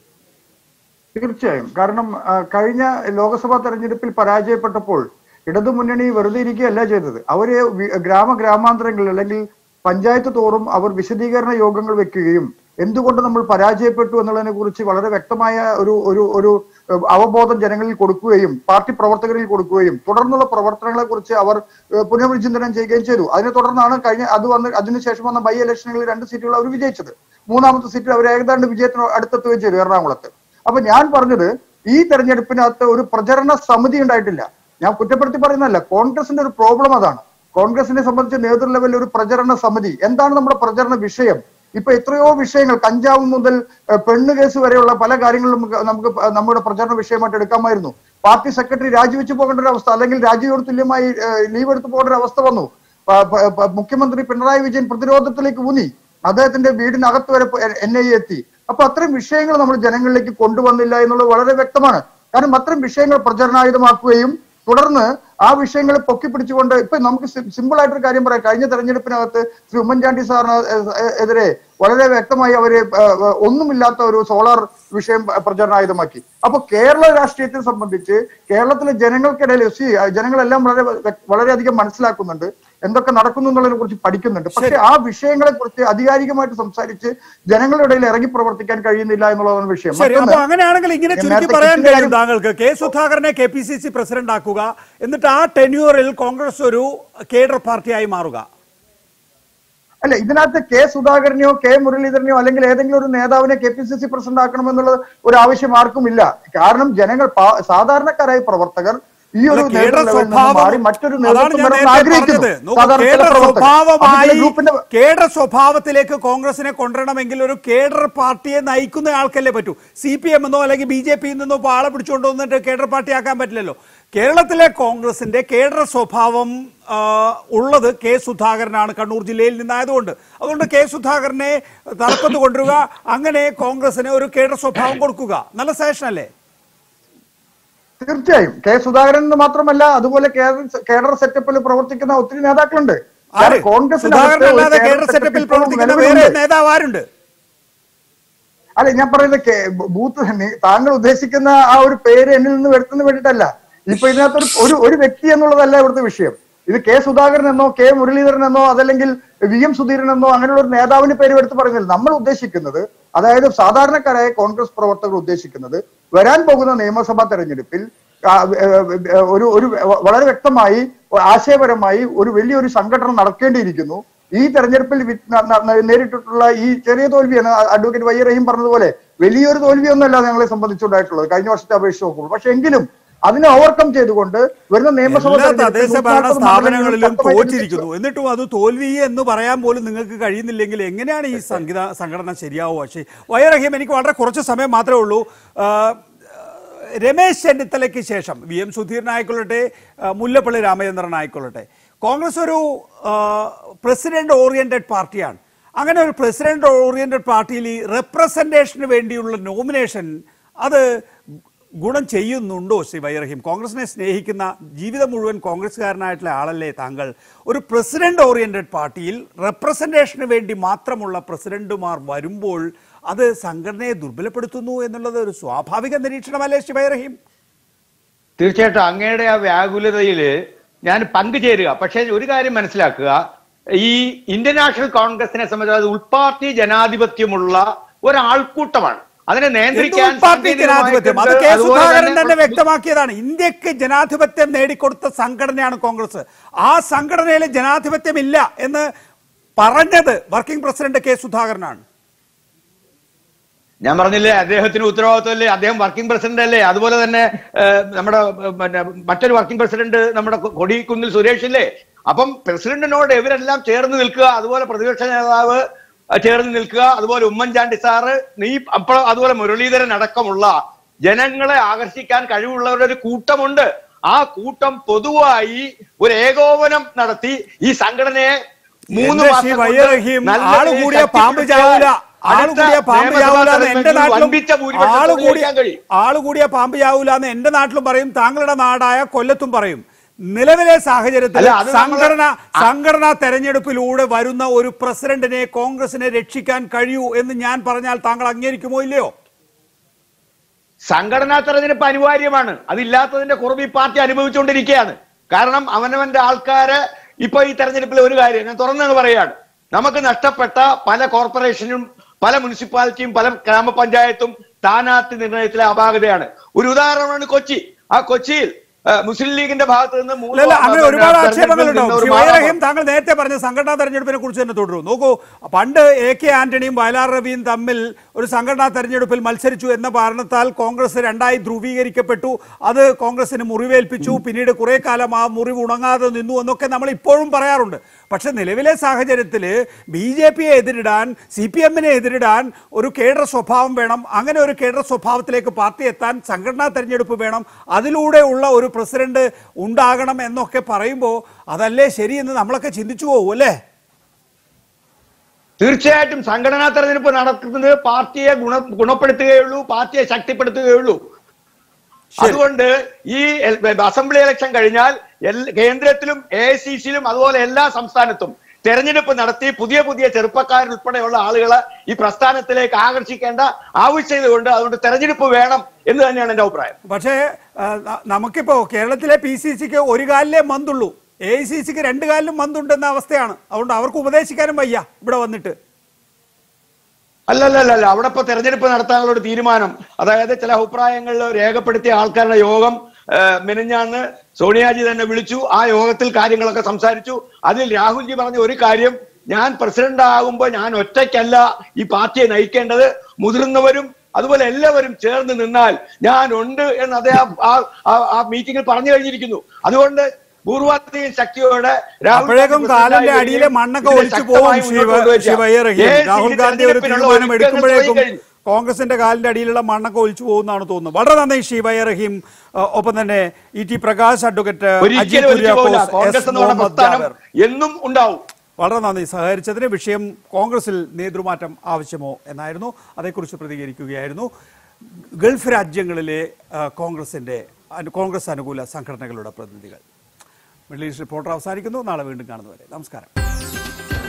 തീർച്ചയായും കാരണം ആ, കഴിഞ്ഞ ലോക്സഭാ തെരഞ്ഞെടുപ്പിൽ പരാജയപ്പെട്ടപ്പോൾ ഇടതുമുന്നണി വെറുതെ ഇരിക്കുകയല്ല ചെയ്തത് അവര് വി- ഗ്രാമ ഗ്രാമാന്തരങ്ങളിൽ അല്ലെങ്കിൽ പഞ്ചായത്ത് തോറും അവർ വിശദീകരണ യോഗങ്ങൾ വെക്കുകയും എന്തുകൊണ്ട് നമ്മൾ പരാജയപ്പെട്ടു എന്നുള്ളതിനെ കുറിച്ച് വളരെ വ്യക്തമായ ഒരു ഒരു ഒരു ഏഹ്, അവബോധം ജനങ്ങളിൽ കൊടുക്കുകയും പാർട്ടി പ്രവർത്തകരിൽ കൊടുക്കുകയും തുടർന്നുള്ള പ്രവർത്തനങ്ങളെ കുറിച്ച് അവർ ഏഹ്, പുനർവിചിന്തനം ചെയ്യുകയും ചെയ്തു അതിനെ തുടർന്നാണ് കഴിഞ്ഞ അത് വന്ന് അതിനുശേഷം വന്ന ബൈ ഇലക്ഷനുകളിൽ രണ്ട് സീറ്റുകൾ അവർ വിജയിച്ചത് മൂന്നാമത്തെ സീറ്റിൽ അവർ ഏതാണ്ട് വിജയത്തിന് അടുത്തെത്തുകയും ചെയ്തു എറണാകുളത്ത് അപ്പൊ ഞാൻ പറഞ്ഞത് ഈ തെരഞ്ഞെടുപ്പിനകത്ത് ഒരു പ്രചരണ സമിതി ഉണ്ടായിട്ടില്ല ഞാൻ കുറ്റപ്പെടുത്തി പറയുന്നതല്ല കോൺഗ്രസിന്റെ ഒരു പ്രോബ്ലം അതാണ് കോൺഗ്രസിനെ സംബന്ധിച്ച് നേതൃ ലെവലിൽ ഒരു പ്രചരണ സമിതി എന്താണ് നമ്മുടെ പ്രചരണ വിഷയം ഇപ്പൊ എത്രയോ വിഷയങ്ങൾ കഞ്ചാവ് മുതൽ ഏഹ്, പെണ്ണ് കേസ് വരെയുള്ള പല കാര്യങ്ങളും നമുക്ക് നമുക്ക് പ- നമ്മുടെ പ്രചരണ വിഷയമായിട്ട് എടുക്കാമായിരുന്നു പാർട്ടി സെക്രട്ടറി രാജിവെച്ച് പോകേണ്ട ഒരു അവസ്ഥ അല്ലെങ്കിൽ രാജിയോട് തുല്യമായി ഏഹ്, ലീവ് എടുത്തു പോകേണ്ട ഒരു അവസ്ഥ വന്നു പ- പ- പ- മുഖ്യമന്ത്രി പിണറായി വിജയൻ പ്രതിരോധത്തിലേക്ക് ഊന്നി അദ്ദേഹത്തിന്റെ വീടിനകത്ത് വരെ എൻ ഐ എ എത്തി അപ്പൊ അത്തരം വിഷയങ്ങൾ നമ്മൾ ജനങ്ങളിലേക്ക് കൊണ്ടുവന്നില്ല എന്നുള്ളത് വളരെ വ്യക്തമാണ് കാരണം അത്തരം വിഷയങ്ങൾ പ്രചരണായുധമാക്കുകയും തുടർന്ന് ആ വിഷയങ്ങളെ പൊക്കിപ്പിടിച്ചുകൊണ്ട് ഇപ്പൊ നമുക്ക് സിമ്പിൾ ആയിട്ടൊരു കാര്യം പറയാം കഴിഞ്ഞ തെരഞ്ഞെടുപ്പിനകത്ത് ശ്രീ ഉമ്മൻചാണ്ടി സാറിന് എ- എ- എതിരെ വളരെ വ്യക്തമായി അവര് ഏ, ഏ, ഒന്നുമില്ലാത്ത ഒരു സോളാർ വിഷയം പ- പ്രചരണായുധമാക്കി അപ്പൊ കേരള രാഷ്ട്രീയത്തെ സംബന്ധിച്ച് കേരളത്തിലെ ജനങ്ങൾക്കിടയിൽ സി ജനങ്ങളെല്ലാം വളരെ വ്യ- വളരെയധികം മനസ്സിലാക്കുന്നുണ്ട് എന്തൊക്കെ നടക്കുന്നു എന്നുള്ളതിനെ കുറിച്ച് പഠിക്കുന്നുണ്ട് പക്ഷെ ആ വിഷയങ്ങളെ കുറിച്ച് ആധികാരികമായിട്ട് സംസാരിച്ച് ജനങ്ങളുടെ ഇടയിൽ ഇറങ്ങി പ്രവർത്തിക്കാൻ കഴിയുന്നില്ല എന്നുള്ളതാണ് വിഷയം ശരി മറ്റൊന്ന്, അപ്പൊ അങ്ങനെയാണെങ്കിൽ ഇങ്ങനെ ഞാൻ ചുരുക്കി നേരത്തെ പറയാൻ കിറ്റിന്റെ കഴിയും കാര്യം- താങ്കൾക്ക് കെ സുധാകരനെ K P C C president ആക്കുക എന്നിട്ട് ആ ടെന്യൂറിൽ കോൺഗ്രസ് ഒരു കേഡർ പാർട്ടിയായി മാറുക അല്ല ഇതിനകത്ത് കെ സുധാകരനെയോ കെ മുരളീധരനെയോ അല്ലെങ്കിൽ ഏതെങ്കിലും ഒരു നേതാവിനെ K P C C president ആക്കണമെന്നുള്ളത് ഒരു ആവശ്യം ആർക്കും ഇല്ല കാരണം ജനങ്ങൾ പാ- സാധാരണക്കാരായ പ്രവർത്തകർ ഈ ഒരു അല്ല, കേഡർ നേതൃ ലെവലിൽ നിന്ന് സ്വഭാവം മാറി മറ്റൊരു അതാണ് നേതൃത്വം ഞാൻ വരണമെന്ന് നേരത്തെ ആഗ്രഹിക്കുന്നു പറഞ്ഞത് നോക്കൂ, സാധാരണ കേഡർ പ്രവർത്തകർ. സ്വഭാവമായി അതിന്റെ ഗ്രൂപ്പിന്റെ കേഡർ സ്വഭാവത്തിലേക്ക് കോൺഗ്രസിനെ കൊണ്ടുവരണമെങ്കിൽ ഒരു കേഡർ പാർട്ടിയെ നയിക്കുന്ന ആൾക്കല്ലേ പറ്റൂ സി പി എം എന്നോ അല്ലെങ്കിൽ ബി ജെ പിയിൽ നിന്നോ ഇപ്പോൾ ആളെ പിടിച്ചുകൊണ്ട് വന്നിട്ട് കേഡർ പാർട്ടി ആക്കാൻ പറ്റില്ലല്ലോ കേരളത്തിലെ കോൺഗ്രസിന്റെ കേഡർ സ്വഭാവം ആ, ഉള്ളത് കെ സുധാകരനാണ് കണ്ണൂർ ജില്ലയിൽ നിന്നായതുകൊണ്ട് അതുകൊണ്ട് കെ സുധാകരനെ തലപ്പത്ത് കൊണ്ടുവരിക അങ്ങനെ കോൺഗ്രസിന് ഒരു കേഡർ സ്വഭാവം കൊടുക്കുക നല്ല സജഷൻ അല്ലേ തീർച്ചയായും കെ സുധാകരൻ എന്ന് മാത്രമല്ല അതുപോലെ കേഡർ- കേഡർ സെറ്റപ്പിൽ പ്രവർത്തിക്കുന്ന ഒത്തിരി നേതാക്കളുണ്ട് ആര് കാരണം കോൺഗ്രസിനകത്ത് സുധാകരൻ ഒരു അല്ലാതെ കേഡർ കേഡർ സെറ്റപ്പ് സെറ്റപ്പിൽ ഇപ്പോഴും പ്രവർത്തിക്കുന്ന വേറെ നിലവിലുണ്ട്. നേതാവ് ആരുണ്ട് അല്ല ഞാൻ പറയുന്നത് കെ- ബൂത്ത് നി- താങ്കൾ ഉദ്ദേശിക്കുന്ന ആ ഒരു പേര് എന്നിൽ നിന്ന് വരുത്തുന്ന വേണ്ടിയിട്ടല്ല ഇപ്പൊ ഇതിനകത്ത് ഒരു- ഒരു ഒരു വ്യക്തി എന്നുള്ളതല്ല ഇവിടുത്തെ വിഷയം ഇത് കെ സുധാകരൻ എന്നോ കെ മുരളീധരൻ എന്നോ അതല്ലെങ്കിൽ വി എം സുധീരൻ എന്നോ അങ്ങനെയുള്ള ഒരു നേതാവിന്റെ പേര് എടുത്ത് പറയുന്നില്ല നമ്മൾ ഉദ്ദേശിക്കുന്നത് അതായത് സാധാരണക്കാരായ കോൺഗ്രസ് പ്രവർത്തകർ ഉദ്ദേശിക്കുന്നത് വരാൻ പോകുന്ന നിയമസഭാ തെരഞ്ഞെടുപ്പിൽ ആ, ഏ, ഏ, ഒരു ഒരു വളരെ വ്യക്തമായി ആശയപരമായി ഒരു വലിയൊരു സംഘടന നടക്കേണ്ടിയിരിക്കുന്നു ഈ തെരഞ്ഞെടുപ്പിൽ വി- ന- ന- നേരിട്ടിട്ടുള്ള ഈ ചെറിയ തോൽവിയാണ് അഡ്വക്കേറ്റ് വൈ റഹീം പറഞ്ഞതുപോലെ വലിയൊരു തോൽവിയൊന്നുമല്ല ഞങ്ങളെ സംബന്ധിച്ചുണ്ടായിട്ടുള്ളത് കഴിഞ്ഞ വർഷത്തെ അപേക്ഷിച്ച് നോക്കുമ്പോൾ പക്ഷെ എങ്കിലും അതിനെ ഓവർകം ചെയ്തുകൊണ്ട് വരുന്ന നിയമസഭാ എല്ലാ തെരഞ്ഞെടുപ്പിൽ തദ്ദേശ ഭരണ 140 സ്ഥാപനങ്ങളിലും മണ്ഡലങ്ങളിൽ തോറ്റിരിക്കുന്നു എന്നിട്ടും അത് തോൽവി എന്ന് പറയാൻ പോലും നിങ്ങൾക്ക് കഴിയുന്നില്ലെങ്കിൽ എങ്ങനെയാണ് ഈ സംഗീത സംഘടന ശരിയാവുക പക്ഷേ വൈറഹീം എനിക്ക് വളരെ കുറച്ച് സമയം മാത്രമേ ഉള്ളൂ ആ, രമേശ് ചെന്നിത്തലയ്ക്ക് ശേഷം വി എം സുധീരനായിക്കൊള്ളട്ടെ ആ, മുല്ലപ്പള്ളി രാമചന്ദ്രൻ ആയിക്കൊള്ളട്ടെ കോൺഗ്രസ് ഒരു പ്രസിഡന്റ് ഓറിയന്റഡ് പാർട്ടിയാണ് അങ്ങനെ ഒരു പ്രസിഡന്റ് ഓറിയന്റഡ് പാർട്ടിയിൽ ഈ റെപ്രസെന്റേഷന് വേണ്ടിയുള്ള നോമിനേഷൻ അത് ഗുണം ചെയ്യുന്നുണ്ടോ ശ്രീ വൈറഹീം കോൺഗ്രസിനെ സ്നേഹിക്കുന്ന ജീവിതം മുഴുവൻ കോൺഗ്രസ്സുകാരനായിട്ടുള്ള ആളല്ലേ താങ്കൾ ഒരു പ്രസിഡന്റ് ഓറിയന്റഡ് പാർട്ടിയിൽ റെപ്രസെന്റേഷന് വേണ്ടി മാത്രമുള്ള പ്രസിഡന്റുമാർ വരുമ്പോൾ അത് സംഘടനയെ ദുർബലപ്പെടുത്തുന്നു എന്നുള്ളത് ഒരു സ്വാഭാവിക നിരീക്ഷണമല്ലേ ശ്രീ വൈറഹീം തീർച്ചയായിട്ടും അങ്ങയുടെ ആ വ്യാകുലതയില് ഞാൻ പങ്കുചേരുക പക്ഷേ ഒരു കാര്യം മനസ്സിലാക്കുക ഈ ഇന്ത്യൻ നാഷണൽ കോൺഗ്രസിനെ സംബന്ധിച്ച് അത് ഉൾപാർട്ടി ജനാധിപത്യമുള്ള ഒരാൾക്കൂട്ടമാണ് അതിനെ നിയന്ത്രിക്കാൻ പാർട്ടി ജനാധിപത്യം അത് കെ അതുപോലെ സുധാകരൻ തന്നെ തന്നെ വ്യക്തമാക്കിയതാണ് ഇന്ത്യക്ക് ജനാധിപത്യം നേടിക്കൊടുത്ത സംഘടനയാണ് കോൺഗ്രസ് ആ സംഘടനയിൽ ജനാധിപത്യം ഇല്ല എന്ന് പറഞ്ഞത് വർക്കിംഗ് പ്രസിഡന്റ് കെ സുധാകരനാണ് ഞാൻ പറഞ്ഞില്ലേ അദ്ദേഹത്തിന് ഉത്തരവാദിത്വമല്ലേ അദ്ദേഹം വർക്കിംഗ് പ്രസിഡന്റ് അല്ലേ അതുപോലെ തന്നെ ഏഹ്, നമ്മുടെ ഏഹ്, പിന്നെ മറ്റൊരു വർക്കിംഗ് പ്രസിഡന്റ് നമ്മുടെ കൊ- കൊടിക്കുന്നിൽ സുരേഷ് ഇല്ലേ അപ്പം പ്രസിഡന്റിനോട് ഇവരെല്ലാം ചേർന്ന് നിൽക്കുക അതുപോലെ പ്രതിപക്ഷ നേതാവ് അഹ് ചേർന്ന് നിൽക്കുക അതുപോലെ ഉമ്മൻചാണ്ടി സാറ് നീ അപ്പോൾ അതുപോലെ മുരളീധരൻ അടക്കമുള്ള ജനങ്ങളെ ആകർഷിക്കാൻ കഴിവുള്ളവരുടെ ഒരു കൂട്ടമുണ്ട് ആ കൂട്ടം പൊതുവായി ഒരു ഏകോപനം നടത്തി ഈ സംഘടനയെ മൂന്ന് എന്റെ മാസം ശ്രീ കൊണ്ട് വൈറഹീം നല്ല ആള് നിലയിൽ കൂടിയ പാമ്പ് ചാവൂല ആള് അടുത്ത കൂടിയ പാമ്പ് നിയമസഭാ ചാവൂല എന്ന് എന്റെ തെരഞ്ഞെടുപ്പിൽ നാട്ടിലും വമ്പിച്ച ഭൂരിപക്ഷത്തോടെ ആള് കൂടിയ ജയിക്കാൻ കഴിയും. ആള് കൂടിയ പാമ്പ് ചാവൂല എന്ന് എന്റെ നാട്ടിലും പറയും താങ്കളുടെ നാടായ കൊല്ലത്തും പറയും നിലവിലെ സാഹചര്യത്തിൽ അല്ല, അത് നമ്മള് സംഘടന സംഘടനാ തെരഞ്ഞെടുപ്പിലൂടെ വരുന്ന ഒരു പ്രസിഡന്റിനെ കോൺഗ്രസിനെ രക്ഷിക്കാൻ കഴിയൂ എന്ന് ഞാൻ പറഞ്ഞാൽ താങ്കൾ അംഗീകരിക്കുമോ ഇല്ലയോ സംഘടനാ തെരഞ്ഞെടുപ്പ് അനിവാര്യമാണ് അതില്ലാത്തതിന്റെ കുറവ് ഈ പാർട്ടി അനുഭവിച്ചുകൊണ്ടിരിക്കുകയാണ് കാരണം അവനവന്റെ ആൾക്കാരെ ഇപ്പൊ ഈ തെരഞ്ഞെടുപ്പിൽ ഒരു കാര്യം ഞാൻ തുറന്നു പറയാണ് നമുക്ക് നഷ്ടപ്പെട്ട പല കോർപ്പറേഷനും പല മുനിസിപ്പാലിറ്റിയും പല ഗ്രാമപഞ്ചായത്തും സ്ഥാനാർത്ഥി നിർണയത്തിലെ അപാകതയാണ് ഒരു ഉദാഹരണമാണ് കൊച്ചി ആ കൊച്ചിയിൽ ആ, മുസ്ലിം ലീഗിന്റെ ഭാഗത്ത് നിന്ന് മൂന്ന് അല്ല അങ്ങനെ പിന്നെ ഒരുപാട് തെരഞ്ഞെടുപ്പിൽ ആക്ഷേപങ്ങളുണ്ടാവും നിന്ന് ഒരു ശ്രീ വൈറഹീം മാറാം. താങ്കൾ നേരത്തെ പറഞ്ഞ സംഘടനാ തെരഞ്ഞെടുപ്പിനെ കുറിച്ച് തന്നെ തുടരൂ നോക്കൂ പണ്ട് എ കെ ആന്റണിയും വയലാർ രവിയും തമ്മിൽ ഒരു സംഘടനാ തെരഞ്ഞെടുപ്പിൽ മത്സരിച്ചു എന്ന കാരണത്താൽ കോൺഗ്രസ് രണ്ടായി ധ്രുവീകരിക്കപ്പെട്ടു അത് കോൺഗ്രസിന് മുറിവേൽപ്പിച്ചു പിന്നീട് കുറെ കാലം ആ മുറിവ് ഉണങ്ങാതെ നിന്നു എന്നൊക്കെ നമ്മൾ ഇപ്പോഴും പറയാറുണ്ട് പക്ഷെ നിലവിലെ സാഹചര്യത്തിൽ ബി ജെ പിയെ എതിരിടാൻ സി പി എമ്മിനെ എതിരിടാൻ ഒരു കേഡർ സ്വഭാവം വേണം അങ്ങനെ ഒരു കേഡർ സ്വഭാവത്തിലേക്ക് പാർട്ടി എത്താൻ സംഘടനാ തെരഞ്ഞെടുപ്പ് വേണം അതിലൂടെ ഉള്ള ഒരു പ്രസിഡന്റ് ഉണ്ടാകണം എന്നൊക്കെ പറയുമ്പോൾ അതല്ലേ ശരിയെന്ന് നമ്മളൊക്കെ ചിന്തിച്ചു പോകും അല്ലേ തീർച്ചയായിട്ടും സംഘടനാ തെരഞ്ഞെടുപ്പ് നടക്കുന്നത് പാർട്ടിയെ ഗുണ ഗുണപ്പെടുത്തുകയുള്ളൂ പാർട്ടിയെ ശക്തിപ്പെടുത്തുകയുള്ളൂ അതുകൊണ്ട് ഈ എൽ- അസംബ്ലി ഇലക്ഷൻ കഴിഞ്ഞാൽ എൽ- കേന്ദ്രത്തിലും എ ഐ സി സിയിലും അതുപോലെ എല്ലാ സംസ്ഥാനത്തും തെരഞ്ഞെടുപ്പ് നടത്തി പുതിയ പുതിയ ചെറുപ്പക്കാരുൾപ്പെടെയുള്ള ആളുകളെ ഈ പ്രസ്ഥാനത്തിലേക്ക് ആകർഷിക്കേണ്ട ആവശ്യതയുണ്ട് അതുകൊണ്ട് തെരഞ്ഞെടുപ്പ് വേണം എന്ന് തന്നെയാണ് എന്റെ അഭിപ്രായം പക്ഷേ ആ, ന- നമുക്കിപ്പോ കേരളത്തിലെ പി സി സിക്ക് ഒരു കാലിലേ മന്തുള്ളൂ എ ഐ സി സിക്ക് രണ്ട് കാലിലും മന്തുണ്ടെന്ന അവസ്ഥയാണ് അതുകൊണ്ട് അവർക്ക് ഉപദേശിക്കാനും വയ്യ ഇവിടെ വന്നിട്ട് അല്ലല്ലല്ല അവിടെ ഇപ്പൊ തെരഞ്ഞെടുപ്പ് നടത്താനുള്ള ഒരു തീരുമാനം അതായത് ചില അഭിപ്രായങ്ങൾ രേഖപ്പെടുത്തിയ ആൾക്കാരുടെ യോഗം ആ, മിനിഞ്ഞാന്ന് സോണിയാജി തന്നെ വിളിച്ചു ആ യോഗത്തിൽ കാര്യങ്ങളൊക്കെ സംസാരിച്ചു അതിൽ രാഹുൽജി പറഞ്ഞ ഒരു കാര്യം ഞാൻ പ്രസിഡന്റ് ആകുമ്പോൾ ഞാൻ ഒറ്റയ്ക്കല്ല ഈ പാർട്ടിയെ നയിക്കേണ്ടത് മുതിർന്നവരും അതുപോലെ എല്ലാവരും ചേർന്ന് നിന്നാൽ ഞാൻ ഉണ്ട് എന്ന് അദ്ദേഹം ആ- ആ- ആ മീറ്റിംഗിൽ പറഞ്ഞു കഴിഞ്ഞിരിക്കുന്നു അതുകൊണ്ട് പൂർവാധികം ശക്തിയോടെ രാഹുൽ അപ്പോഴേക്കും ഗാന്ധി കാലിന്റെ പ്രസിഡന്റായി അടിയിലെ വരികയും മണ്ണൊക്കെ ഇതിനെ ഒലിച്ചു ശക്തമായി പോകും മുന്നോട്ട് ശിവ കൊണ്ടുവരിക. ശിവയ്യറഹീം ഏത് രാഹുൽ ഗാന്ധി ഒരു തെരഞ്ഞെടുപ്പിനുള്ള തീരുമാനം ഒരുക്കങ്ങൾ എടുക്കുമ്പോഴേക്കും തുടങ്ങിക്കഴിഞ്ഞു. കോൺഗ്രസിന്റെ കാലിന്റെ അടിയിലുള്ള മണ്ണൊക്കെ ഒലിച്ചു പോകുന്നതാണ് തോന്നുന്നത് വളരെ നന്ദി ഷീബയ റഹീം അഹ് ഒപ്പം തന്നെ E T Prakash advocate Aji ഒരിക്കലും ഒരിക്കലും പോകില്ല കുര്യാക്കോസ് കോൺഗ്രസ് എസ് എന്ന് പറഞ്ഞ മുഹമ്മദ് പ്രസ്ഥാനം ജാബർ എന്നും ഉണ്ടാവും വളരെ നന്ദി സഹകരിച്ചതിന് വിഷയം കോൺഗ്രസിൽ നേതൃമാറ്റം ആവശ്യമോ എന്നായിരുന്നു അതേക്കുറിച്ച് പ്രതികരിക്കുകയായിരുന്നു ഗൾഫ് രാജ്യങ്ങളിലെ ആ, കോൺഗ്രസിന്റെ അനു- കോൺഗ്രസ് അനുകൂല സംഘടനകളുടെ പ്രതിനിധികൾ മിഡിൽ ഈസ്റ്റ് റിപ്പോർട്ടർ അവസാനിക്കുന്നു നാളെ വീണ്ടും കാണുന്നവരെ നമസ്കാരം